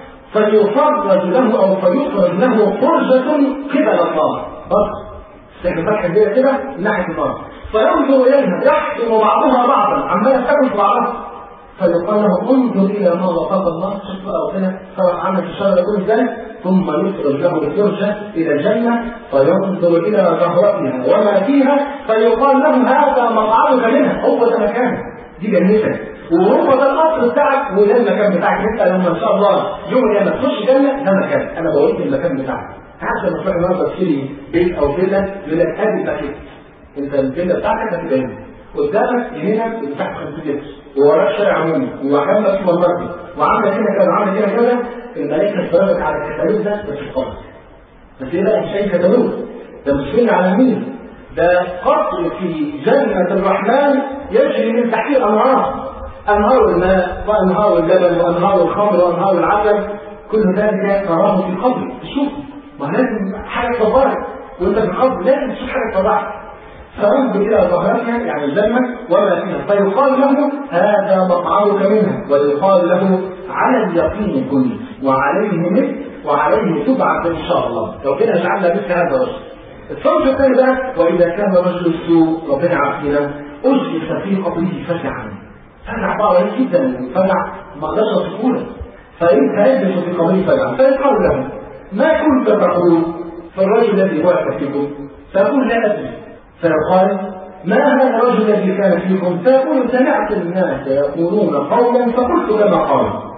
فليفرج له او فيخرج له فرجة قبل الله بس احنا فتح الدنيا كده من ناحية النار فينظر اليها يحكم بعضها بعضا عمال تاكل بعضها فيقال له انظر الى ما وصف الله شوف بقى كده صرف عنك الشر يقول ازاي ثم يخرج له الفرجة الى الجنة فينظر الى زهرتها وما فيها فيقال له هذا مقعدك منها هو ده مكانك دي جنتك وهو ده القصر بتاعك وده المكان بتاعك انت لما ان شاء الله يوم القيامه تخش جنه ده مكان انا بوريك المكان بتاعك حتى لما تروح النهارده تشتري بيت او فيلا يقول لك ادي باكيت انت الفيلا بتاعتك هتبقى هنا قدامك هنا مساحه 50 متر ووراك شارع عمومي وجنبك سوبر ماركت وعندك هنا كذا وعندك هنا كذا الملائكه اتفرجت على الكتالوج ده بس خالص بس ايه بقى مش اي كتالوج ده مش فيلا على مين ده قصر في جنة الرحمن يجري من تحتيه الأنهار أنهار الماء وأنهار اللبن وأنهار الخمر وأنهار العسل كل ذلك تراه في القبر تشوف ما لازم حاجة تضرك وأنت في القبر لازم تشوف حاجة تضرك فانظر إلى ظهرك يعني الجنة وما فيها فيقال له هذا مقعدك منها ويقال له على اليقين كن وعليه مثل وعليه تبعث إن شاء الله لو كده جعلنا مثل هذا الرجل الصوت الثاني بقى وإذا كان رجل السوء ربنا عافينا أجلس في قبره فزعا فزع بقى رهيب جدا فزع ما اقدرش اوصفه فانت يجلس في قبره فزعا فيقال له ما كنت تقول في الرجل الذي بعث فيكم فيقول لا ادري فيقال ما هذا الرجل الذي كان فيكم فيقول سمعت الناس يقولون قولا فقلت كما قالوا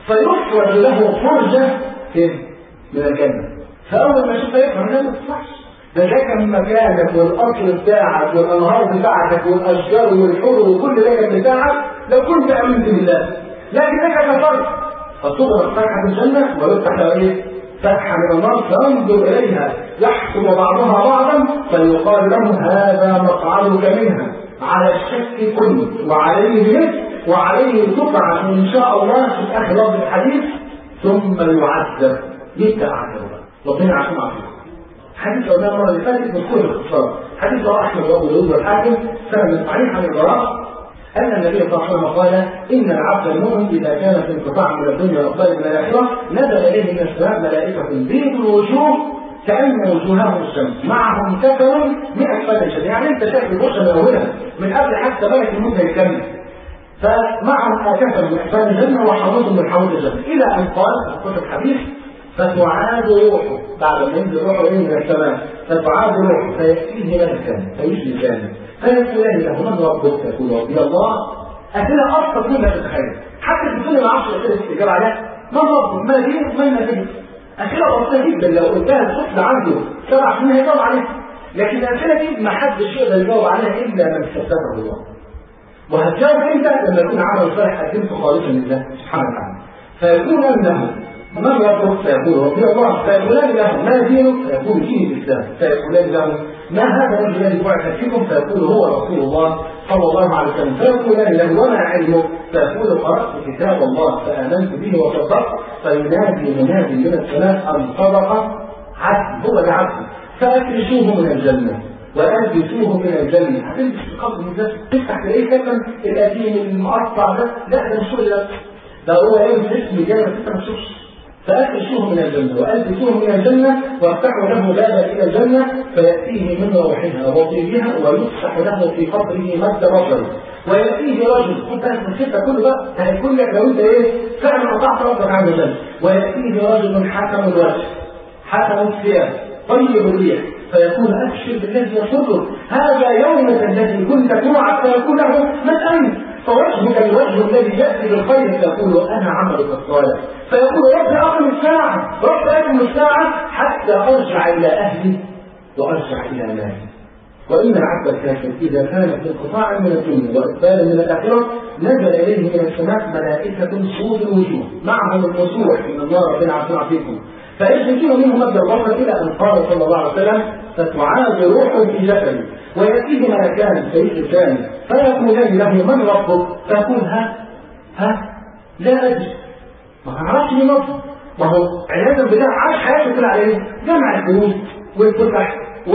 فيخرج له فرجة فين؟ من الجنة فأول ما يشوفها يفهم لا ما تصلحش ده ده كان مكانك والقصر بتاعك والأنهار بتاعتك والأشجار والحور وكل ده كان بتاعك لو كنت آمنت بالله لكنك كفرت فتضرب فتحة الجنة ويفتح له إيه؟ فتحة من النار فانظر إليها يحكم بعضها بعضا فيقال له هذا مقعدك منها على الشك كله وعليه مثل وعليه تطعم ان شاء الله في اخر لفظ الحديث ثم يعذب يبدا عذابه ربنا عشان عافيه حديث قلنا المره اللي فاتت بكل اختصار حديث رواه احمد وابو داود والحاكم سند صحيح عن البراء ان النبي صلى الله عليه وسلم قال ان العبد المؤمن اذا كان في انقطاع من الدنيا واقبال من الاخره نزل اليه من السماء ملائكه بيض الوجوه كأن وجوههم الشمس معهم كفر من أسفل الجنة يعني أنت شايف البشر من أولها من قبل حتى ملك الموت يكمل فمعهم كفر من أسفل الجنة وحوض من حوض الجنة إلى أن قال في الحديث فتعاد روحه بعد ما ينزل روحه إيه من السماء فتعاد روحه فيأتيه ملكا فيجري ثاني فيقولان له من ربك يقول ربي الله أسئلة أبسط مما تتخيل حتى في الدنيا ما اعرفش الأسئلة اللي الإجابة عليها من ربك ما دينك ما نبيك أسئلة بسيطة جدا لو قلتها الطفل عنده سبع سنين هيجاوب عليها لكن الأسئلة دي ما حدش يقدر يجاوب عليها إلا من كتبه الله وهتجاوب امتى لما يكون عمل صالح قدمته خالصا لله سبحانه وتعالى فيكون له من ربك فيقول ربي الله فيقولان له ما دينك فيقول دين الاسلام فيقولان له ما هذا الرجل الذي بعث فيكم فيقول هو رسول الله صلى الله عليه وسلم فيقولان له وما علمك فيقول قرات كتاب الله فامنت به وصدقت فينادي منادي من السماء ان صدق عبد هو العبد فافرشوه من الجنه والبسوه من الجنه هتلبس في قبر الناس تفتح تلاقيه كمان القديم المقطع ده لا ده مش كل ده ده هو ايه اسم جنه انت ما تشوفش فأفرشوه من الجنة وألبسوه من الجنة وافتحوا له بابا إلى الجنة فيأتيه من روحها وطيبها ويفتح له في قبره مد بصره ويأتيه رجل خد بالك من الستة كله بقى هيكون لك لو أنت إيه فعلا قطعت ربك عن الجنة ويأتيه رجل حكم الوجه حكم الثياب طيب الريح فيقول أبشر بالذي يسرك هذا يومك الذي كنت توعد فيقول له من أنت فوجهك الوجه الذي يأتي بالخير فيقول أنا عملك الصالح فيقول رب أقم الساعة رب أقم الساعة حتى أرجع إلى أهلي وأرجع إلى مالي وإن العبد الكافر إذا كان في انقطاع من الدنيا وإقبال من الآخرة نزل إليه من السماء ملائكة سود الوجوه معهم المسوح من النار ربنا عافينا فيكم فيشركون منه مبدا البصر الى ان قال صلى الله عليه وسلم فتعاد روح في جسده وياتيه ملكان في الثاني فيقولان له من ربك؟ فيقول ها ها لا ادري ما اعرفش مين ربك ما هو عياذا بالله عاش حياته كلها على ايه؟ جمع الفلوس والفتح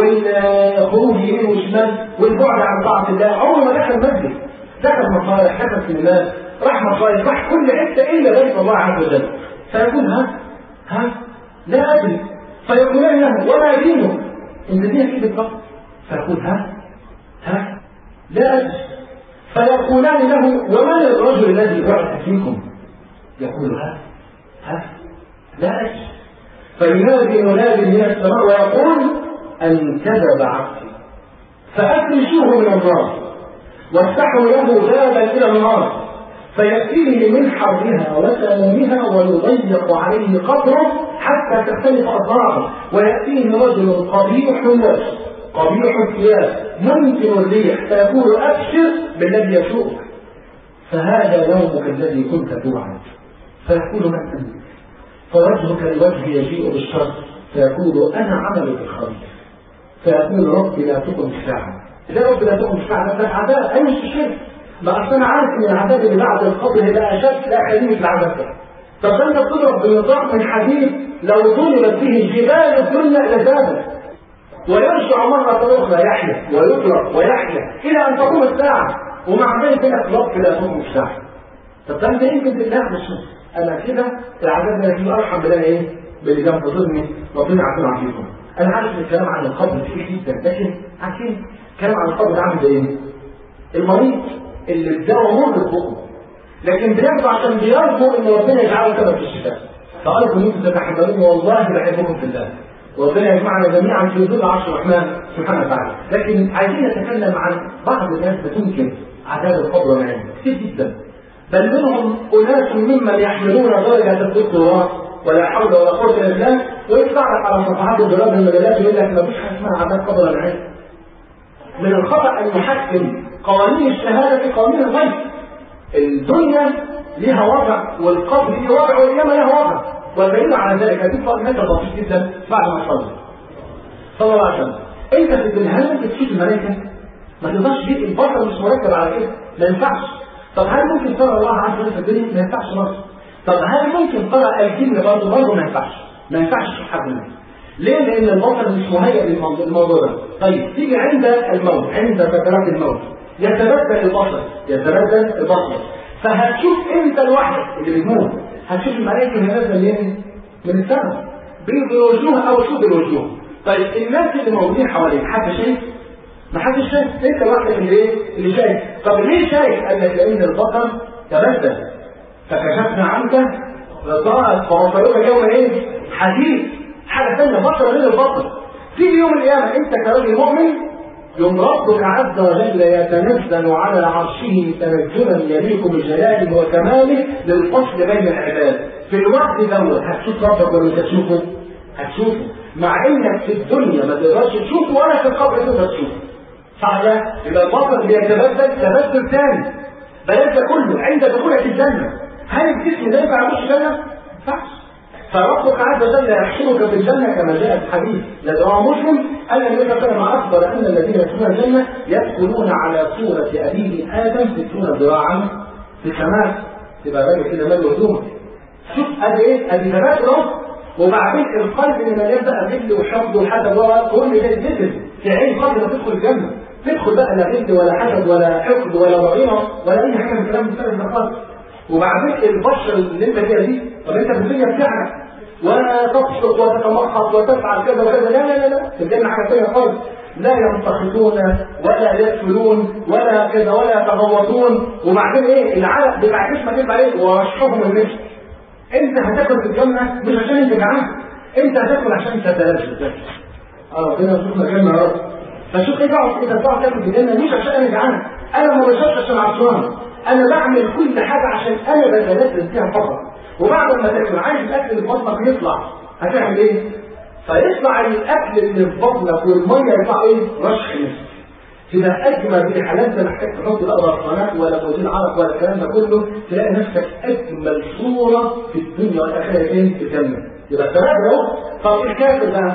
والخروج يمين وشمال والبعد عن طاعه الله عمره ما دخل مسجد دخل مصالح دخل سينمات راح مصالح راح كل حته الا بيت الله عز وجل فيقول ها ها لا أدري فيقولان له وما دينك إن دينك إيه بالضبط فيقول ها ها لا أدري فيقولان له ومن الرجل الذي بعث فيكم يقول ها ها لا أدري فينادي منادي من السماء ويقول أن كذب عبدي فأفرشوه من النار وافتحوا له بابا إلى النار فيأتيه من حرها وسمومها ويضيق عليه قبره حتى تختلف أضلاعه ويأتيه رجل قبيح الوجه قبيح الثياب ممكن الريح فيقول أبشر بالذي يسوءك فهذا يومك الذي كنت توعد فيقول من أنت فوجهك الوجه يجيء بالشر فيقول أنا عملك الخبيث فيقول ربي لا تقم الساعة لا رب لا تقم الساعة ده عذاب أي مش شرك ما اصل انا عارف ان العذاب اللي بعد القبر هيبقى اشد لا خليني في العذاب ده طب ده انت بتضرب بنظام من حديد لو ضربت به جبال الدنيا لذابت ويرجع مرة أخرى يحيا ويضرب ويحيا إلى أن تقوم الساعة ومع ذلك لك رب لا تقوم الساعة طب ده أنت يمكن بالله مش أنا كده العذاب ده يجي أرحم بالله إيه؟ باللي جنب ظلمي ربنا عارفين عافيكم أنا عارف الكلام عن القبر كتير جدا لكن عارفين الكلام عن القبر ده عامل زي إيه؟ المريض اللي الدواء مر بقه لكن بياخده عشان بيرجو ان ربنا يجعله سبب في الشفاء فارجو ان انتم تتحملون والله بحبكم في الله وربنا يجمعنا جميعا في ظل عرش الرحمن سبحانه وتعالى لكن عايزين نتكلم عن بعض الناس بتنكر عذاب القبر والعلم كتير جدا بل منهم اناس ممن يحملون درجه الدكتوراه ولا حول ولا قوه الا بالله ويطلع لك على صفحات الدولاب من المجلات يقول لك ما فيش حاجه اسمها عذاب قبل العلم من الخطا ان نحكم قوانين الشهاده في قوانين الغيب الدنيا لها وضع والقبر ليه وضع والقيامه لها وضع والدليل على ذلك هتدفع مثل بسيط جدا بعد ما تصلي صلى الله عليه وسلم انت في الدنيا هل ممكن تشوف الملائكه؟ ما تقدرش دي البشر مش مركب على كده ما ينفعش طب هل ممكن ترى الله عز وجل في الدنيا؟ ما ينفعش برضه طب هل ممكن ترى الجن برضه برضه ما ينفعش ما ينفعش تشوف حد منهم ليه؟ لأن البشر مش مهيئ للموضوع ده. طيب تيجي عند الموت، عند سكرات الموت، يتبدل البشر، يتبدل البشر، فهتشوف أنت لوحدك اللي بتموت، هتشوف الملائكة اللي نازلة منين؟ من السماء. بيض الوجوه أو سود الوجوه. طيب الناس اللي موجودين حواليك حد شايف؟ ما حدش شايف، أنت لوحدك اللي إيه؟ اللي شايف. طب ليه شايف؟ قال لك لأن البشر تبدل. فكشفنا عنك غطاءك فوصلوك يوم إيه؟ حديث. حاجة ثانية بطل غير البطل في يوم القيامة انت كراجل مؤمن يوم ربك عز وجل يتنزل على عرشه تنزلا يليق بجلاله وكماله للفصل بين العباد في الوقت دوت هتشوف ربك ولا مش هتشوفه؟ هتشوفه مع انك في الدنيا ما تقدرش تشوفه ولا في القبر تقدر تشوفه صح ده؟ يبقى البطل بيتبدل تبدل ثاني بل انت كله عند دخولك الجنه هل الجسم ده ينفع يخش الجنه؟ ما ينفعش فربك عز وجل يحشرك في الجنه كما جاء في الحديث الذي رواه مسلم ان النبي صلى الله عليه وسلم اخبر ان الذين يدخلون الجنه يدخلون على صوره ابيه ادم ستون ذراعا في السماء تبقى بالك كده مال هدومك شوف ادي ايه؟ ادي ثبات له وبعدين القلب لما يبدا غل وحقد وحسد كل ده يتذكر في عين قبل ما تدخل الجنه تدخل بقى لا غل ولا حسد ولا حقد ولا ضغينه ولا اي حاجه من الكلام ده خالص وبعدين البشر اللي انت فيها دي طب انت في الدنيا بتاعك وتبسط وتتمخط وتفعل كذا وكذا لا لا لا لا في الجنه حاجه ثانيه خالص لا ينتقدون ولا يدخلون ولا كذا ولا يتغوطون وبعدين ايه العرق بتاع جسمك يبقى عليه ورشحهم المسك انت هتاكل في الجنه مش عشان انت جعان انت هتاكل عشان تتلذذ اه ربنا يرزقنا الجنه يا رب فشوف ايه تقعد انت تقعد تاكل في الجنه مش عشان انا جعان انا ما بشربش عشان عطشان انا بعمل كل حاجه عشان انا بتلذذ فيها فقط وبعد ما تاكل عايز الاكل اللي في بطنك يطلع هتعمل ايه؟ فيطلع الاكل اللي في بطنك والميه يطلع ايه؟ رشح نفسك تبقى اجمل في حالات انت محتاج تحط بقى برطمانات ولا فوزين عرق ولا الكلام ده كله تلاقي نفسك اجمل صوره في الدنيا والاخره فين في الجنه يبقى الثلاثه اهو طب الكافر بقى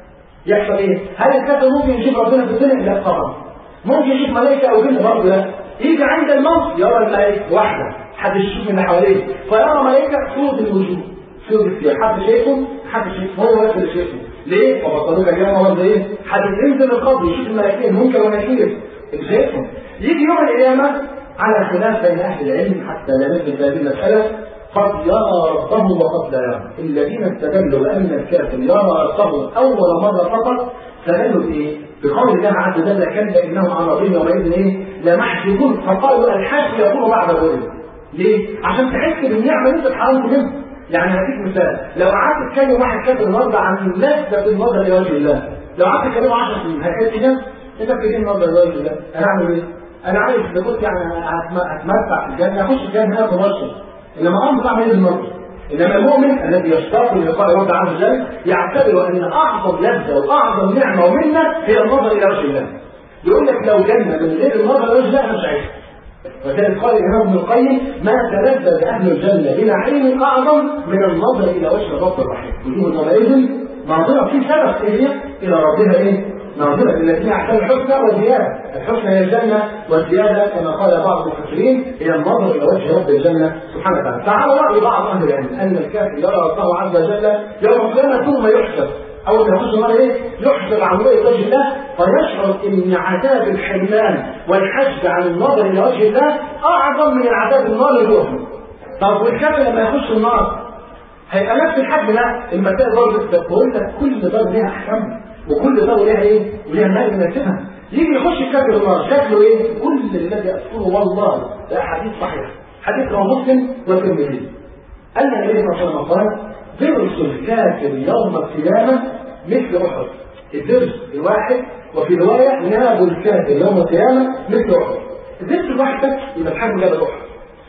يحصل ايه؟ هل الكافر ممكن يشوف ربنا في الدنيا؟ لا طبعا ممكن يشوف ملائكه او جن برضه لا يجي عند الموت يرى الملائكه واحده حد يشوف من حواليه فيرى ملائكه سود الوجوه سود الثياب حد شايفهم حد شايفه هو بس اللي شايفه ليه؟ وبطلوك الجنه برضه ايه؟ حد ينزل القبر يشوف الملائكتين منكر ونكير اللي شايفهم يجي يوم القيامه على خلاف بين اهل العلم حتى لا نثبت هذه المساله قد يرى ربه وقد لا يرى الذين استدلوا بان الكافر يرى ربه اول مره فقط استدلوا بايه؟ بقول الله عز وجل كلا انهم عن ربهم يومئذ ايه؟ لمحجوبون فقالوا الحج يكون بعد الرؤيه ليه؟ عشان تحس بالنعمه اللي انت اتحرمت منها يعني هديك مثال لو قعدت تتكلم واحد كاتب النهارده عن لذة النظر لوجه الله لو قعدت تتكلم 10 سنين هتحس كده انت بتجي النظر لوجه الله انا اعمل ايه؟ انا عايز اذا كنت يعني اتمتع في الجنه اخش الجنه اكل واشرب انما امر بعمل ايه بالنظر؟ انما المؤمن الذي يشتاق للقاء رب عز وجل يعتبر ان اعظم لذه واعظم نعمه ومنه هي النظر الى وجه الله. يقول لك لو جنه من غير النظر الى وجه الله انا مش عايزها. وذلك قال الامام ابن القيم ما تلذذ اهل الجنه بنعيم اعظم من النظر الى وجه الرب الرحيم وجوه يومئذ ناظره في سبب ايه الى ربها ايه؟ ناظرة التي أحسن الحسنى والزيادة الحسنى هي الجنة والزيادة كما قال بعض المفسرين هي النظر إلى وجه رب الجنة سبحانه وتعالى فعلى رأي بعض أهل العلم أن الكافر يرى ربه عز وجل يوم القيامة ثم يحسب أول ما يخش النار إيه؟ يحسب عن رؤية وجه الله فيشعر إن عذاب الحرمان والحجب عن النظر إلى وجه الله أعظم من العذاب النار اللي هو فيه. طب والكافر لما يخش النار هيبقى نفس الحجم لا المسائل برضه بقول لك كل دار ليها أحكام وكل دار ليها إيه؟ وليها مال يناسبها يجي يخش الكافر النار شكله إيه؟ كل الذي أذكره والله ده حديث صحيح حديث رواه مسلم والترمذي أن النبي صلى الله عليه وسلم قال درس الكافر يوم القيامة مثل أحد الدرس الواحد وفي رواية ناب الكافر يوم القيامة مثل أحد الدرس الواحد بس يبقى الحجم جاب أحد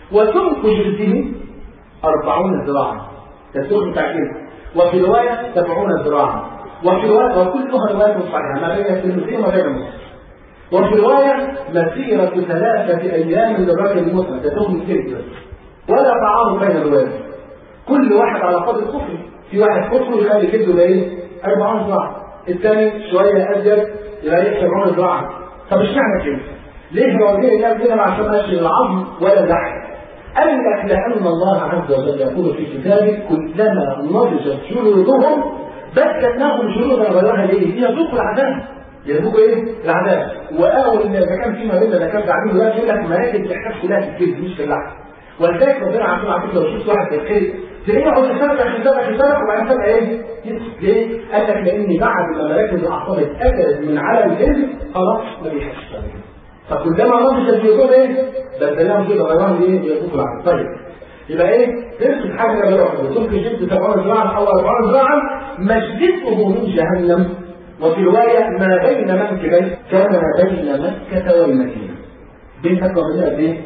وسمك جلده أربعون ذراعا تسوق تأكيد وفي رواية سبعون ذراعا وفي رواية وكلها رواية صحيحة ما بين الترمذي وما بين مسلم وفي رواية مسيرة ثلاثة أيام للرجل المسلم تسوق كده ولا طعام بين الروايات كل واحد على قدر كفره في واحد كفره يخلي كده ايه 40 ذراع الثاني شوية أزيد يبقى ايه 70 ذراع طب اشمعنى كده؟ ليه موازين الله كده عشان ماشي العظم ولا اللحم؟ قال لك لأن الله عز وجل يقول في كتابه كلما نضجت جلودهم بدلناهم جلودا غيرها ليه؟ ليذوقوا العذاب يذوقوا ايه؟ العذاب وقالوا ان اذا كان في ما بين ده كان قاعدين دلوقتي يقول لك مراكز تحتاج كلها في الجلد مش في اللحم ولذلك ربنا عارفين على فكره لو شفت واحد بيتخيل تلاقيه يقعد يسرق يسرق يسرق وبعدين فجاه ايه؟ ليه؟ قال لك لان بعد ما مراكز الاعصاب اتاكلت من على الجلد خلاص ما بيحسش فكلما نضجت جلودهم ايه؟ بدلناهم كده غيرهم ايه؟ يذوقوا العذاب طيب يبقى ايه؟ تمسك حاجه غير واحده تمسك جلد 70 ذراعا او 40 ذراعا مجدته من جهنم وفي روايه ما بين منكبيه كما بين مكه والمدينه بين مكه والمدينه قد ايه؟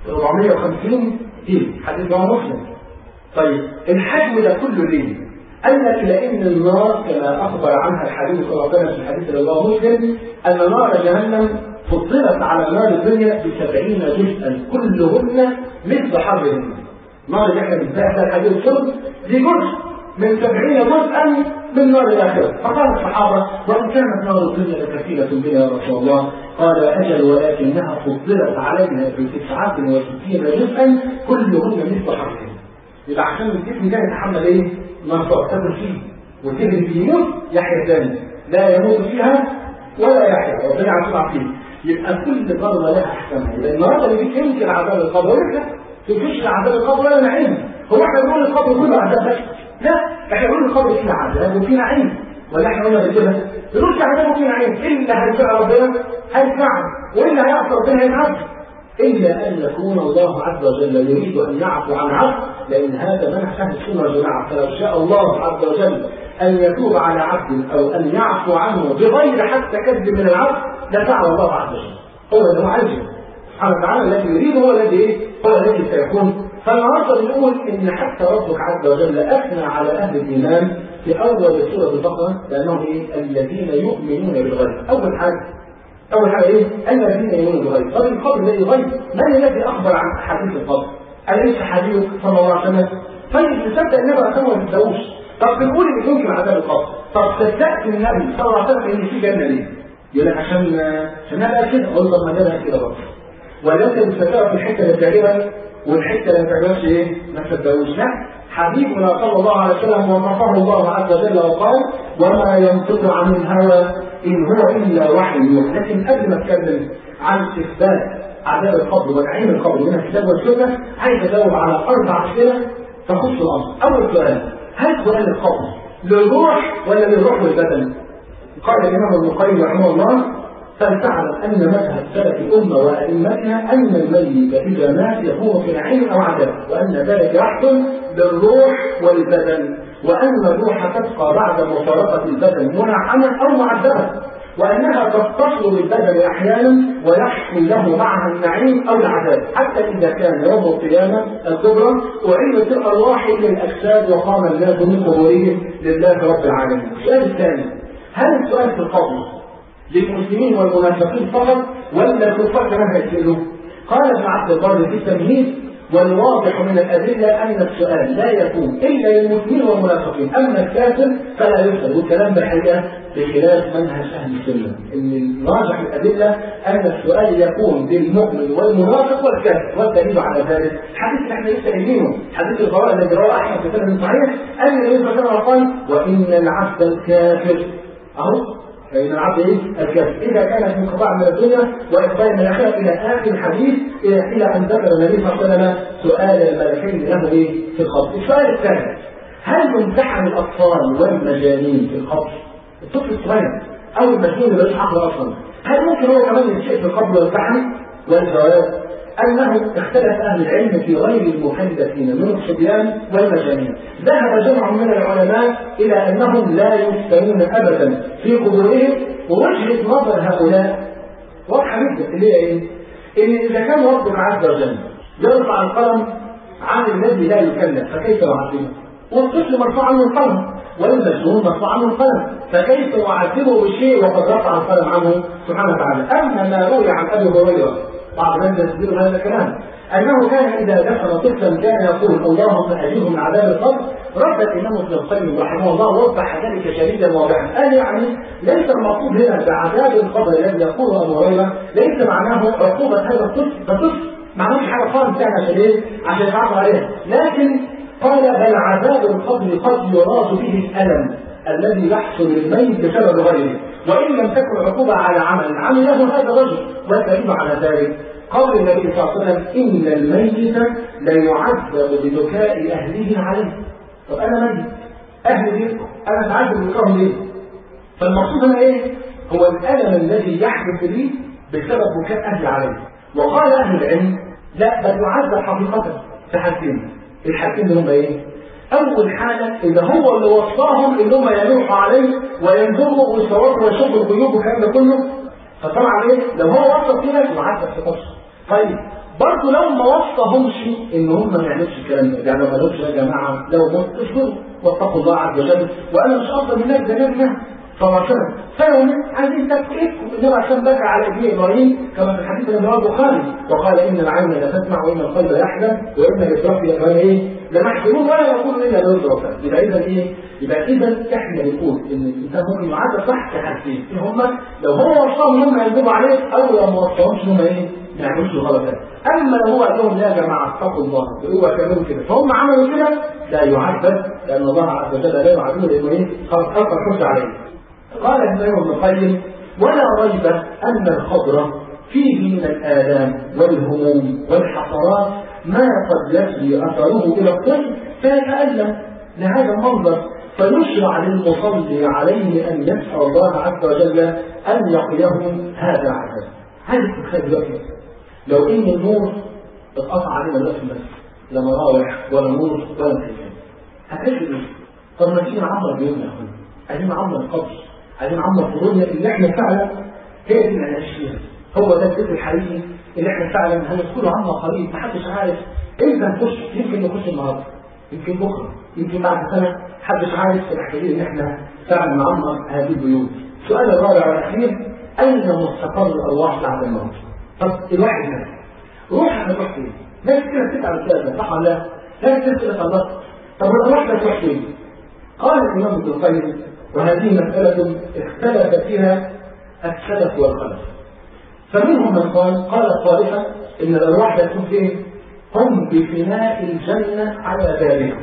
450 كيلو حديث رواه مسلم طيب الحجم ده كله ليه؟ قال لك لان النار كما اخبر عنها الحديث صلى الله عليه وسلم في الحديث اللي رواه مسلم ان نار جهنم فضلت على نار الدنيا بسبعين جزءا كلهن مثل حرهن نار اللي احنا بنتباهى فيها الحديث الصلب دي جزء من سبعين جزءا من نار الآخرة فقال الصحابة وإن كانت نار الدنيا لكثيرة بنا يا رسول الله قال أجل ولكنها فضلت علينا في تسعة وستين جزءا كلهن مثل حرهن يبقى عشان الجسم ده يتحمل ايه؟ منطقة تاكل فيه والجسم يموت يحيا ثاني لا يموت فيها ولا يحيا ربنا عارف فيه يبقى كل ضربة لها أحكامها يبقى النهارده اللي فيك يمكن عذاب القبر ولك تفيش عذاب القبر ولا نعيم هو احنا بنقول القبر كله عذاب بس لا احنا بنقول القبر فيه عذاب وفيه نعيم ولا احنا قلنا كده بنقول في عذاب وفيه نعيم الا هيفعل ربنا هيفعل والا هيعصى ربنا هيتعذب إلا أن يكون الله عز وجل يريد أن يعفو عن عبد لأن هذا منح أهل السنة والجماعة فلو شاء الله عز وجل أن يتوب على عبد أو أن يعفو عنه بغير حتى كذب من العبد لفعل الله عز وجل هو اللي هو عايزه سبحانه وتعالى الذي يريد هو الذي ايه؟ هو الذي سيكون فالنهارده بنقول ان حتى ربك عز وجل اثنى على اهل الايمان في اول سوره البقره لانهم ايه؟ الذين يؤمنون بالغيب اول حاجه اول حاجه ايه؟ الذين يؤمنون بالغيب طب القبر الذي غيب من الذي اخبر عن حديث القبر؟ اليس حديث صلى الله عليه وسلم؟ طيب نصدق النبي عليه الصلاه ما تصدقوش طب بنقول ان ممكن عذاب القبر طب صدقت النبي صلى الله عليه وسلم ان في جنه ليه؟ يقول لك عشان عشان انا قال كده اقول طب ما انا كده برضه ولا انت بتصدقها في الحته اللي بتعجبك والحته اللي ما بتعجبكش ايه؟ ما تصدقوش لا حبيبنا صلى الله عليه وسلم وصفه الله عز وجل وقال وما ينطق عن الهوى ان هو الا وحي لكن قبل ما اتكلم عن اثبات عذاب القبر ونعيم القبر من الكتاب والسنه عايز اجاوب على اربع اسئله تخص الامر اول سؤال هل سؤال القبر للروح ولا للروح والبدن؟ قال الامام ابن القيم رحمه الله فلتعلم ان مذهب سلف الامه وائمتها ان الميت اذا مات يكون في نعيم او عذاب وان ذلك يحصل بالروح والبدن وان الروح تبقى بعد مفارقه البدن منعما او معذبه وانها تتصل بالبدن احيانا ويحصل له معها النعيم او العذاب حتى اذا كان يوم القيامه الكبرى اعيدت الارواح الى الاجساد وقام الناس من قبورهم لله رب العالمين. السؤال الثاني هل السؤال في القبر للمسلمين والمنافقين فقط ولا الكفار كمان هيسألوا؟ قال ابن عبد البر في التمهيد والواضح من الأدلة أن السؤال لا يكون إلا للمسلمين والمنافقين، أما الكافر فلا يسأل، والكلام ده حقيقة بخلاف منهج أهل السنة، إن الراجح الأدلة أن السؤال يكون للمؤمن والمنافق والكافر، والدليل على ذلك حديث اللي احنا لسه قايلينه، حديث الغراء الذي رواه أحمد في سنة صحيح، أن النبي صلى الله عليه وسلم قال: وإن العبد الكافر أهو فإن العبد إيه؟ الكافر إذا كان في انقطاع من الدنيا وإقبال من الآخرة إلى آخر الحديث إلى إلى أن ذكر النبي صلى الله عليه وسلم سؤال الملكين له إيه؟ في القبر. السؤال الثاني هل يمتحن الأطفال والمجانين في القبر؟ الطفل الصغير أو المجنون اللي ملوش عقل أصلا هل ممكن هو كمان يتشئ في القبر ويمتحن؟ والجواب أنه اختلف أهل العلم في غير المكلفين من الصبيان والمجانين. ذهب جمع من العلماء إلى أنهم لا يفتنون أبدا في قبورهم ووجهة نظر هؤلاء واضحة جدا اللي هي إيه؟ إن إذا كان ربك عز وجل يرفع القلم عن الذي لا يكلف فكيف يعذبه؟ والطفل مرفوع عنه القلم والمجنون مرفوع عنه القلم فكيف يعذبه بالشيء وقد رفع القلم عنه سبحانه وتعالى اما ما روي عن ابي هريره بعض الناس يستدل هذا الكلام انه كان اذا دخل طفلا كان يقول اللهم اجره من عذاب القبر رد الامام ابن القيم رحمه الله وضح ذلك شديدا واضحا قال يعني ليس المقصود هنا بعذاب القبر الذي يقوله ابو هريره ليس معناه عقوبه هذا الطفل فطفل معناه حاجه خالص يعني عشان ايه؟ عشان يتعرض عليه لكن قال بل عذاب القبر قد يراد به الالم الذي يحصل للميت بسبب غيره وان لم تكن عقوبه على عمل عمله هذا الرجل والدليل على ذلك قول النبي صلى الله عليه وسلم ان الميت ليعذب ببكاء اهله عليه طب انا ميت اهلي ليه؟ انا اتعذب ببكائهم ليه؟ فالمقصود هنا ايه؟ هو الالم الذي يحدث لي بسبب بكاء اهلي عليه وقال اهل العلم لا بل يعذب حقيقه في حالتين الحالتين اللي هم ايه؟ اول حاله اذا هو اللي وصاهم ان هم يلوحوا عليه وينظروا ويصوروا ويشوفوا الغيوب والكلام ده كله فطبعا ايه؟ لو هو وصى كده يعذب في قصه طيب برضه لو ما وصاهمش ان هم ما يعملوش الكلام ده يعني ما قالوش يا جماعه لو مت اصبروا واتقوا الله عز وجل وانا مش افضل من الناس ده نبي فمثلا فلو عايزين تفكيكم النبي عشان بكى على ابن ابراهيم كما في الحديث الذي رواه البخاري وقال ان العين لا تسمع وان القلب يحزن وان الاسراف يا ايه لمحزنون ولا يقول الا يرضى يبقى اذا ايه؟ يبقى اذا احنا بنقول ان الانسان ممكن يعذب صح في حاجتين ان هم لو هو وصاهم هم يكذبوا عليه او لو ما وصاهمش هم ايه؟ ما يعملوش غلط اما لو هو قال لهم يا جماعه اتقوا الله اوعوا تعملوا كده فهم عملوا كده لا يعذب لان الله عز وجل لا يعذبه لانه ايه؟ خلاص القى الحجه عليه قال الإمام ابن القيم ولا ريب أن الخضر فيه من الآلام والهموم والحسرات ما قد يسري أثره إلى الطفل فيتألم لهذا المنظر فيشرع للمصلي عليه أن يسأل الله عز وجل أن يقيه هذا العذاب هذا تتخيل دلوقتي لو إن النور اتقطع علينا دلوقتي بس لا مراوح ولا نور ولا تلفزيون هتجد ايه؟ طب ما تيجي نعمر بيوتنا يا اخويا عايزين نعمر القبر عايزين نعمر فضولنا اللي احنا فعلا هي دي اللي هنعيش فيها هو ده الذكر الحقيقي اللي احنا فعلا هندخله عما قريب محدش عارف امتى نخش يمكن نخش النهارده يمكن بكره يمكن بعد سنه محدش عارف محتاجين ان احنا فعلا نعمر هذه البيوت السؤال الرابع والاخير اين مستقر الارواح بعد الموت؟ طب الواحد هنا روح هتروح فين؟ ناس كده بتتعب كده صح ولا لا؟ ناس كده الله طب الارواح هتروح فين؟ قال الامام ابن القيم وهذه مسألة اختلف فيها السلف والخلف فمنهم من قال قال الطائفة إن الأرواح لا تكون فين؟ هم بفناء الجنة على بابها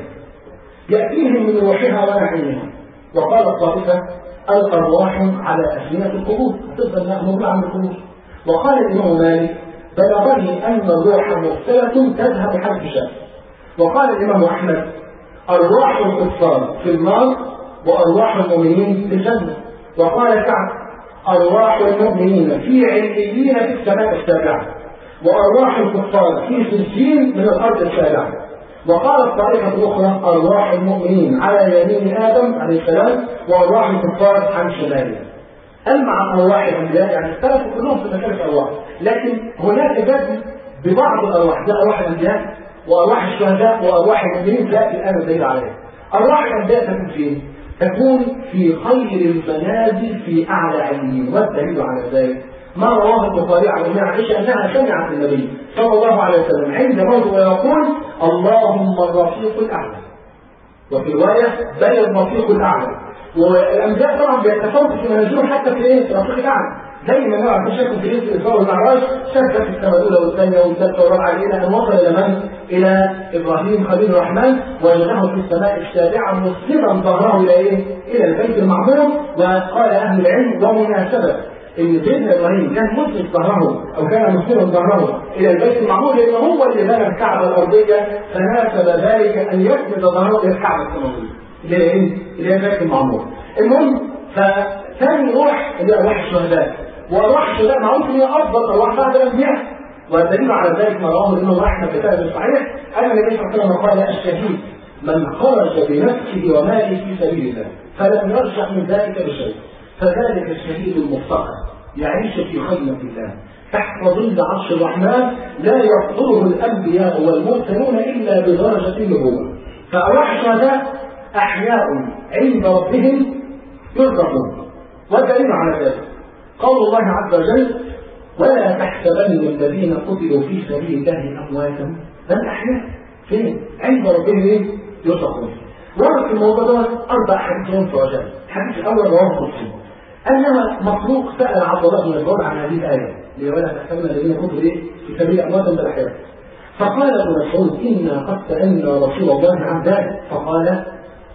يأتيهم من روحها ونعيمها وقال الطائفة الأرواح على أسنة القبور تفضل موجودة عند القبور وقال الإمام مالك بلغني أن الروح مرسلة تذهب حيث شاء وقال الإمام أحمد أرواح الكفار في النار وأرواح المؤمنين في الجنة وقال كعب أرواح المؤمنين في عليين في السماء السابعة وأرواح الكفار في سجين من الأرض السابعة وقالت طائفة أخرى أرواح المؤمنين على يمين آدم عليه السلام وأرواح الكفار عن شماله أما عن أرواح الأنبياء يعني اختلفوا كلهم في مسألة الأرواح لكن هناك جد ببعض الأرواح ده أرواح الأنبياء وأرواح الشهداء وأرواح المؤمنين تأتي الآن الدليل عليها أرواح الأنبياء تكون فين؟ تكون في خير المنازل في أعلى عليين والدليل على ذلك ما رواه البخاري عن ابن عائشة أنها سمعت النبي صلى الله عليه وسلم عند موته ويقول اللهم الرفيق الأعلى وفي رواية بل الرفيق الأعلى والأنبياء طبعا بيتفاوتوا في منازلهم حتى في إيه؟ في الرفيق الأعلى دايما نرى في شكل في ليله الاسراء والمعراج شك في السماء الاولى والثانيه والثالثه والرابعه الى ان وصل الى من؟ الى ابراهيم خليل الرحمن وجده في السماء السابعه مسلما ظهره الى ايه؟ الى البيت المعمور وقال اهل العلم ومناسبه ان سيدنا ابراهيم كان مسلم ظهره او كان مسلما ظهره الى البيت المعمور لانه هو اللي بنى الكعبه الارضيه فناسب ذلك ان يسند ظهره الى الكعبه السماويه اللي هي ايه؟ اللي هي البيت المعمور المهم فثاني روح اللي هي ارواح الشهداء وارواح الشهداء معروف ان هي افضل ارواح بعد الانبياء والدليل على ذلك ما رواه الامام احمد في كتابه الصحيح ان النبي صلى الله عليه وسلم قال الشهيد من خرج بنفسه وماله في سبيل الله فلم يرجع من ذلك بشيء فذلك الشهيد المفتقر يعيش في خدمة الله تحت ظل عرش الرحمن لا يقدره الانبياء والمرسلون الا بدرجه النبوه فارواح الشهداء احياء عند ربهم يرزقون والدليل على ذلك قول الله عز وجل ولا تحسبن الذين قتلوا في سبيل الله امواتا بل احياء فين؟ عند ربهم ايه؟ يرزقون ورد في الموضوع ده اربع حديث منفرجات الحديث الاول رواه مسلم انما مخلوق سال عبد الله بن مسعود عن هذه الايه اللي ولا تحسبن الذين قتلوا ايه؟ في سبيل امواتا بل احياء فقال ابن مسعود انا قد سالنا رسول الله عن ذلك فقال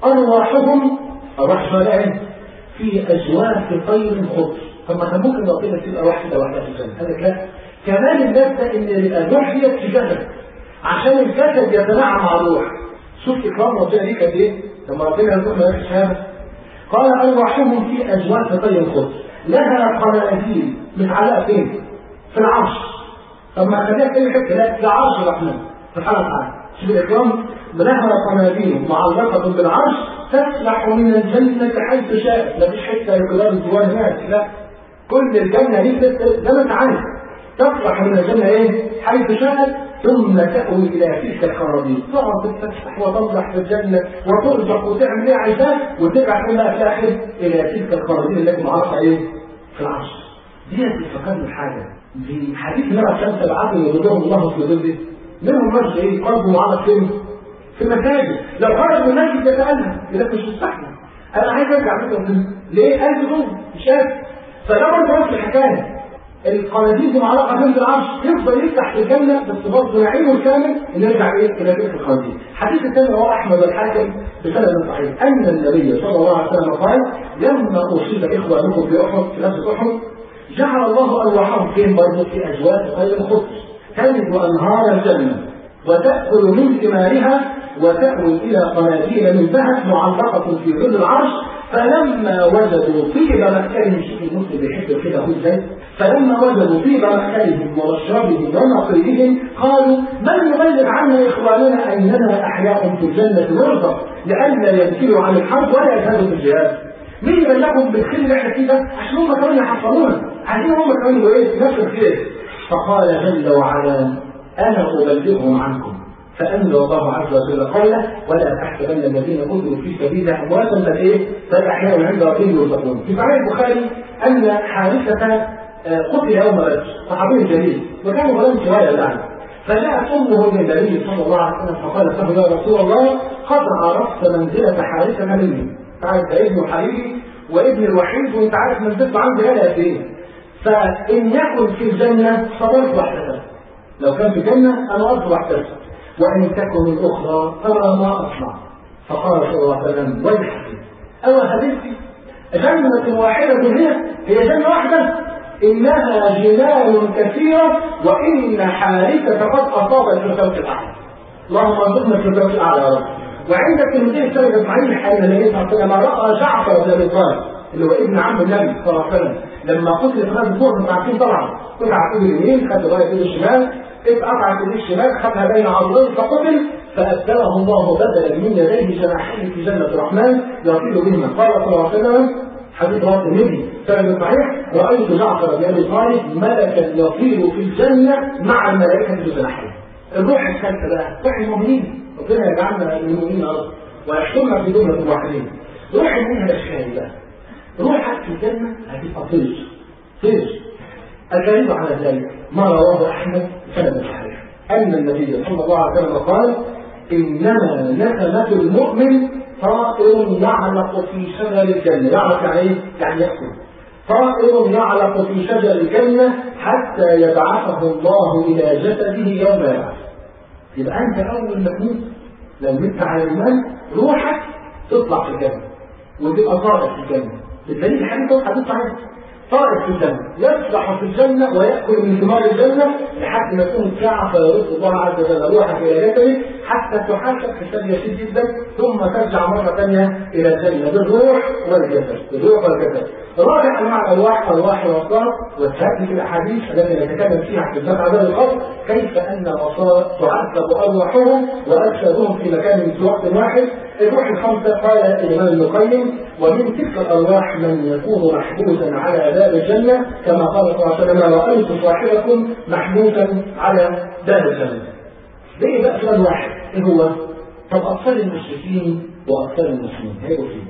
ارواحهم ارواح شهداء في اجواف طير خضر طب ما كان ممكن ربنا تبقى واحده واحده في الجنه قال لك لا كمان الناس ده ان الروح ديت في جسد عشان الجسد يتناعم مع الروح شوف اكرام ربنا ليك قد ايه لما ربنا يرزقنا هذه الشهاده قال ارواحهم في اجواف طير خضر لها قناديل متعلقه فين؟ في العرش طب ما خليها في حته لا في عرش الرحمن سبحانه وتعالى شوف الاكرام لها قناديل معلقه بالعرش تسبح من الجنة حيث شاءت لا فيش حتة يقدر الجوال هناك لا كل الجنة دي زي ما انت عارف تسبح من الجنة ايه حيث شاءت ثم تأوي إلى تلك الخرابيط تقعد تتفسح وتطلع في الجنة وترزق وتعمل ايه عايزاه وترجع تقولها في الآخر إلى تلك الخرابيط التي معرفة ايه في العرش دي بتفكرني بحاجة في حديث نرى الشمس العقل يظلهم الله في ظله منهم رجل ايه قلبه معرض فين في المساجد لو خرج من المسجد يتألم يقول لك مش مستحمل انا عايز ارجع مثلا ليه قلبي جوه مش قادر فده برضه نفس الحكايه القناديل دي معلقه جنب العرش يفضل يفتح في الجنه بس برضه نعيمه الكامل ان يرجع ايه الى بيت القناديل الحديث الثاني رواه احمد الحاكم بسند صحيح ان النبي صلى الله عليه وسلم قال لما اصيب اخوانكم في احد في نفس احد جعل الله ارواحهم فين برضه في اجواء غير الخبز تلد انهار الجنه وتأكل من ثمارها وتأوي إلى قناديل من ذهب معلقة في ظل العرش فلما وجدوا طيب مأكلهم شوف المسلم بيحب كده هو ازاي فلما وجدوا طيب مأكلهم ومشربهم ونقيهم قالوا من يبلغ عنا إخواننا أننا أحياء في الجنة نرزق لئلا ينكلوا عن الحرب ولا يذهبوا في الجهاد مين يبلغهم بالخير اللي احنا فيه ده عشان هم كمان يحصلونا عايزين هم كمان يبقوا ايه نفس الخير فقال جل وعلا انا ابلغهم عنكم فانزل الله عز وجل قوله ولا تحسبن الذين قتلوا في سبيل الله امواتا بل ايه بل احياء عند ربهم يرزقون في صحيح البخاري ان حارثه قتل يوم بدر صحابي جليل وكان غلام صغير يعني فجاءت امه الى النبي صلى الله عليه وسلم فقالت له يا رسول الله قد عرفت منزله حارثه مني تعرف ده ابن حبيبي وابن الوحيد وانت عارف منزلته عندي غالي قد ايه فان يكن في الجنه صبرت واحتسبت لو كان في الجنه انا اصبر واحتسب وان تكن الاخرى ارى ما اصنع فقال صلى الله عليه وسلم ويحك او حبيبتي جنة واحدة هي هي جنة واحدة إنها جنان كثيرة وإن حارثة قد أصاب الفردوس الأعلى. اللهم ارزقنا الفردوس الأعلى يا رب. وعند الترمذي سند صحيح أن النبي صلى الله عليه وسلم رأى جعفر بن أبي طالب اللي هو ابن عم النبي صلى الله عليه وسلم لما قتل في غزوة الكوع انتوا عارفين طبعا قطع ايده اليمين خد رايه ايده الشمال اتقطعت ايده الشمال خدها بين عضلين فقتل فأبدله الله بدلا من يديه جناحين في جنة الرحمن يطير بهما قال صلى الله عليه وسلم حديث رواه الترمذي سند صحيح رأيت جعفر بن أبي طالب ملكا يطير في الجنة مع الملائكة بجناحين الروح الثالثة بقى روح المؤمنين ربنا يجعلنا المؤمنين يا رب ويحشرنا في جملة الواحدين روح المؤمنين هذا الشاهد بقى روحك في الجنة هتبقى طير طير الدليل على ذلك ما رواه أحمد سند صحيح أن النبي صلى الله عليه وسلم قال إنما نسمة المؤمن طائر يعلق في شجر الجنة يعلق يعني إيه؟ يعني يأكل طائر يعلق في شجر الجنة حتى يبعثه الله إلى جسده يوم يبعث يبقى أنت أول ما تموت لو مت على الإيمان روحك تطلع في الجنة وتبقى طائر في الجنة بالدليل الحديث حديث صحيح طائر في الجنة يسبح في الجنة ويأكل من ثمار الجنة لحد ما تكون الساعة فيرد الله عز وجل روحك إلى جسده حتى تحاسب حساب يسير جدا ثم ترجع مرة ثانية إلى الجنة بالروح والجسد بالروح والجسد رابع أنواع الأرواح أرواح الأبصار وتأتي في الأحاديث التي نتكلم فيها في الجمع عذاب القبر كيف أن الأبصار تعذب أرواحهم وأجسادهم في مكان في وقت واحد الروح الخمسة قال الإمام ابن القيم ومن تلك الأرواح من يكون محبوسا على باب الجنة كما قال صلى الله عليه وسلم رأيت صاحبكم محبوسا على باب الجنة. ليه بقى سؤال واحد؟ إيه هو؟ طب أطفال المشركين وأطفال المسلمين هيبقوا فين؟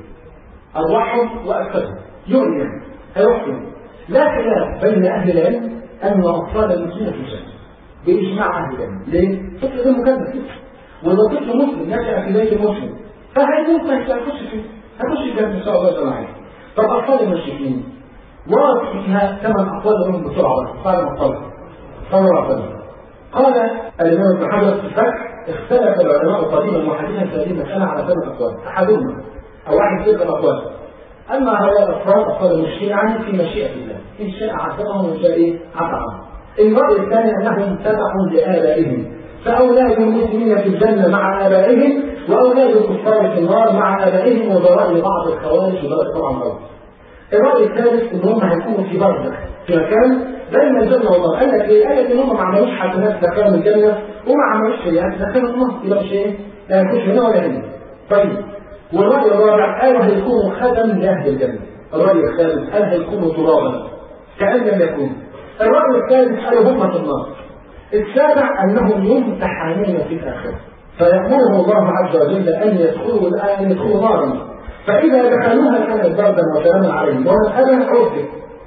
أرواحهم وأجسادهم يعلن هيحكم لا خلاف بين أهل العلم أن أطفال المسلمين في الجنة بإجماع أهل العلم ليه؟ طفل غير مكلف ولو طفل مسلم نشأ في بيت مسلم فهيموت ما هيخش فيه هيخش الجنة إن شاء الله جماعة طب أطفال المشركين ورد فيها ثمان أقوال منهم بسرعة قال مطلق صلى الله عليه وسلم قال الإمام ابن حجر في الفتح اختلف العلماء قديما وحديثا في هذه المسألة على ثمان أقوال أحدهما أو واحد تلك الأقوال أما هؤلاء الأطفال أطفال المشركين يعني في مشيئة الله إن شاء عذبهم وإن شاء إيه عفاهم الرأي الثاني أنهم تبعوا لآبائهم فأولاد المسلمين في الجنة مع آبائهم وأولاد الكفار في النار مع آبائهم وبرأي بعض الخوارج وبرأي طبعا بعض الرأي الثالث إن هم هيكونوا في برزخ في مكان بين الجنة والنار قال لك إيه؟ قال لك إن هم ما عملوش حسنات دخلوا الجنة وما عملوش سيئات دخلوا النار يبقى مش إيه؟ لا يكونش هنا ولا هنا طيب والرأي الرابع قالوا هيكونوا خدم لأهل الجنة الرأي الخامس قال هيكونوا ترابا كأن لم يكونوا الرأي الثالث قالوا هم في النار السابع أنهم يمتحنون في الآخرة فيأمرهم الله عز وجل أن يدخلوا الآن يدخلوا نارا فإذا دخلوها كانت بردا وسلاما عليهم ومن أبى عذب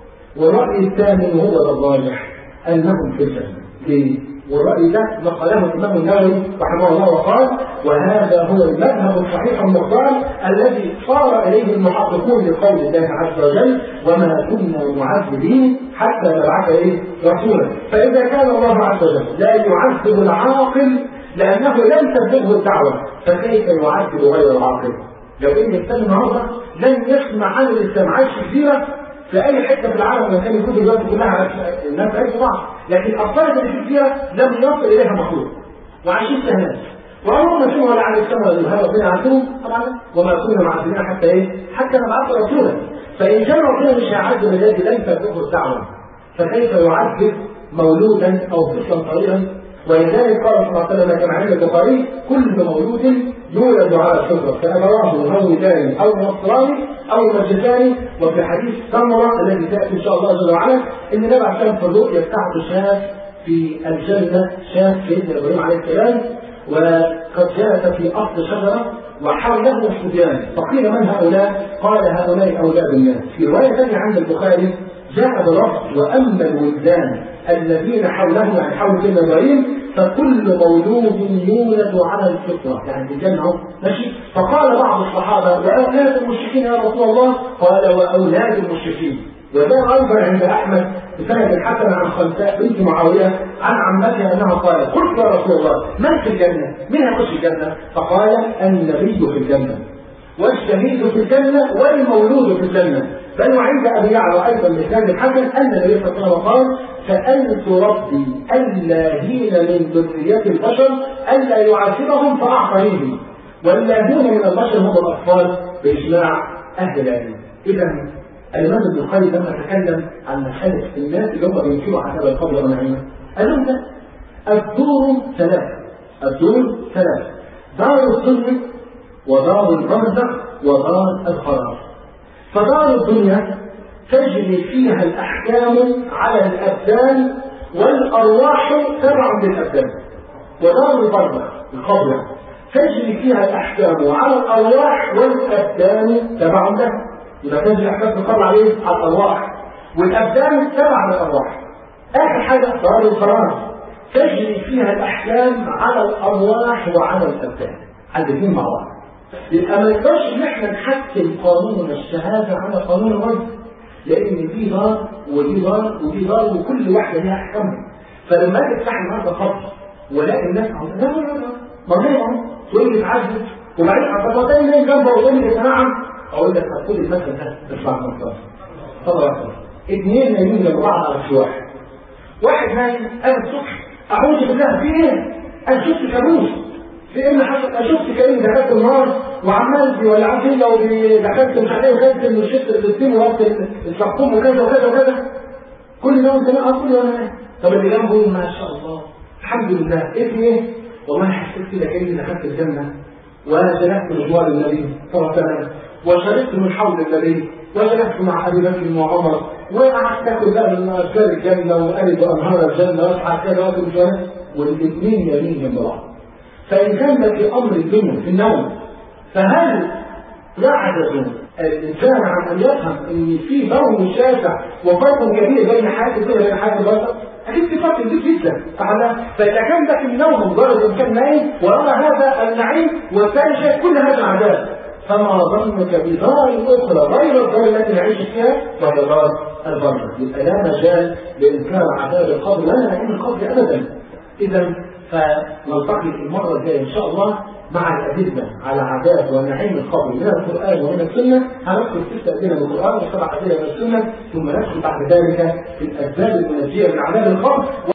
والرأي الثاني وهو الراجح أنهم في الجنة ليه؟ والرأي ده نقله الإمام النووي رحمه الله وقال وهذا هو المذهب الصحيح المختار الذي صار إليه المحققون لقول الله عز وجل وما كنا معذبين حتى نبعث إيه رسولا فإذا كان الله عز وجل لا يعذب العاقل لأنه لم تبلغه الدعوة فكيف يعذب غير العاقل؟ لو إن الإنسان النهارده لن يسمع عن الإسلام عايش كثيرة في اي حته في العالم كان يكون دلوقتي كلها الناس عايشة بعض لكن الاطفال اللي فيها لم يصل اليها مخلوق وعايشين سهلات وعمرهم ما شافوا ولا عن السماء ولا الهواء ربنا عارفين طبعا وما كنا معذبين حتى ايه؟ حتى نبعث رسولا فان كان ربنا مش هيعذب الذي لم تبلغه الدعوه فكيف يعذب مولودا او طفلا صغيرا ولذلك قال صلى الله عليه وسلم كما عند البخاري كل مولود يولد على الفطره فابواه يهودان او نصراني او مجلسان وفي حديث سمره الذي تاتي ان شاء الله جل وعلا ان النبي عليه الصلاه في الرؤيا بتاعته شاف في الجنه شاف سيدنا ابراهيم عليه السلام وقد جلس في اصل شجره وحوله صبيان فقيل من هؤلاء؟ قال هؤلاء اولاد الناس في روايه ثانيه عند البخاري جاء بالرفض واما الولدان الذين حوله يعني حول سيدنا ابراهيم فكل مولود يولد على الفطره يعني في الجنه ماشي فقال بعض الصحابه واولاد المشركين يا رسول الله قال واولاد المشركين وده ايضا عند احمد بسند الحسن عن خلفاء بنت معاويه عن عمتها انها قالت قلت يا رسول الله من في الجنه؟ من هيخش الجنه؟ فقال النبي في الجنه والشهيد في الجنه والمولود في الجنه بل وعند ابي يعلى ايضا بسند الحسن ان النبي صلى الله عليه وسلم قال سالت ربي اللاهين من ذريه البشر الا يعذبهم فاعطيهم واللاهون من البشر هم الاطفال باجماع اهل العلم اذا الامام ابن القيم لما تكلم عن مساله الناس اللي هم بينكروا عذاب القبر ونعيمه قال لهم ده الدور ثلاث الدور ثلاث دار الظلم ودار البرزخ ودار القرار فدار الدنيا تجري فيها الأحكام على الأبدان والأرواح تبع للأبدان ودار البرزخ القبر تجري فيها الأحكام على الأرواح والأبدان تبع لها يبقى تجري أحكام القبر عليه على الأرواح والأبدان تبع للأرواح آخر حاجة دار القرار تجري فيها الأحكام على الأرواح وعلى الأبدان الاثنين مع بعض يبقى ما نقدرش ان احنا نحكم قانون الشهاده على قانون الرد لان دي دار ودي دار ودي دار وكل واحده ليها احكامها فلما اجي افتح النهارده خط والاقي الناس عم لا لا لا ما هي اهو تقول لي اتعذب وبعدين طب ما تاني مين جنبه وتقول لي نعم اقول لك هتقول المثل ده اطلع من الكلاس اتفضل يا اثنين نايمين جنب بعض على السواح واحد نايم قام الصبح اعوذ بالله في ايه؟ انا شفت كابوس في ان شفت كريم دخلت النار وعمال بي ولا عارف ايه لو دخلت مش عارف ايه وخدت من الشفت الفلسطيني وقت السقوم وكذا وكذا وكذا كل يوم سمع اقول وانا طب اللي جنبه ما شاء الله الحمد لله ايه في ايه؟ والله حسيت كده كاني دخلت الجنه وجلست بجوار النبي صلى الله عليه وسلم وشربت من حوض النبي وجلست مع ابي بكر وعمر وقعدت اكل بقى من اشجار الجنه وقرب انهار الجنه واصحى كده واكل شويه والاثنين يمين من بعض فان كان في امر الدنيا في النوم فهل يعجز الانسان عن ان يفهم ان في بون شاسع وفرق كبير بين حياه الدنيا وبين حياه البشر اكيد في فرق كبير جدا فعلا فاذا كان ده في النوم مجرد انسان نايم ويرى هذا النعيم والثاني شايف كل هذا العذاب فما ظنك بدار اخرى غير الدار التي نعيش فيها وهي دار البرزخ يبقى لا مجال لانكار عذاب القبر ولا نعيم القبر ابدا اذا فنلتقي في المره الجايه ان شاء الله مع الأدلة على عذاب ونعيم القبر من القرآن ومن السنة هنذكر ست أدلة من القرآن وسبع أدلة من السنة ثم ندخل بعد ذلك في الأسباب المنجية من عذاب القبر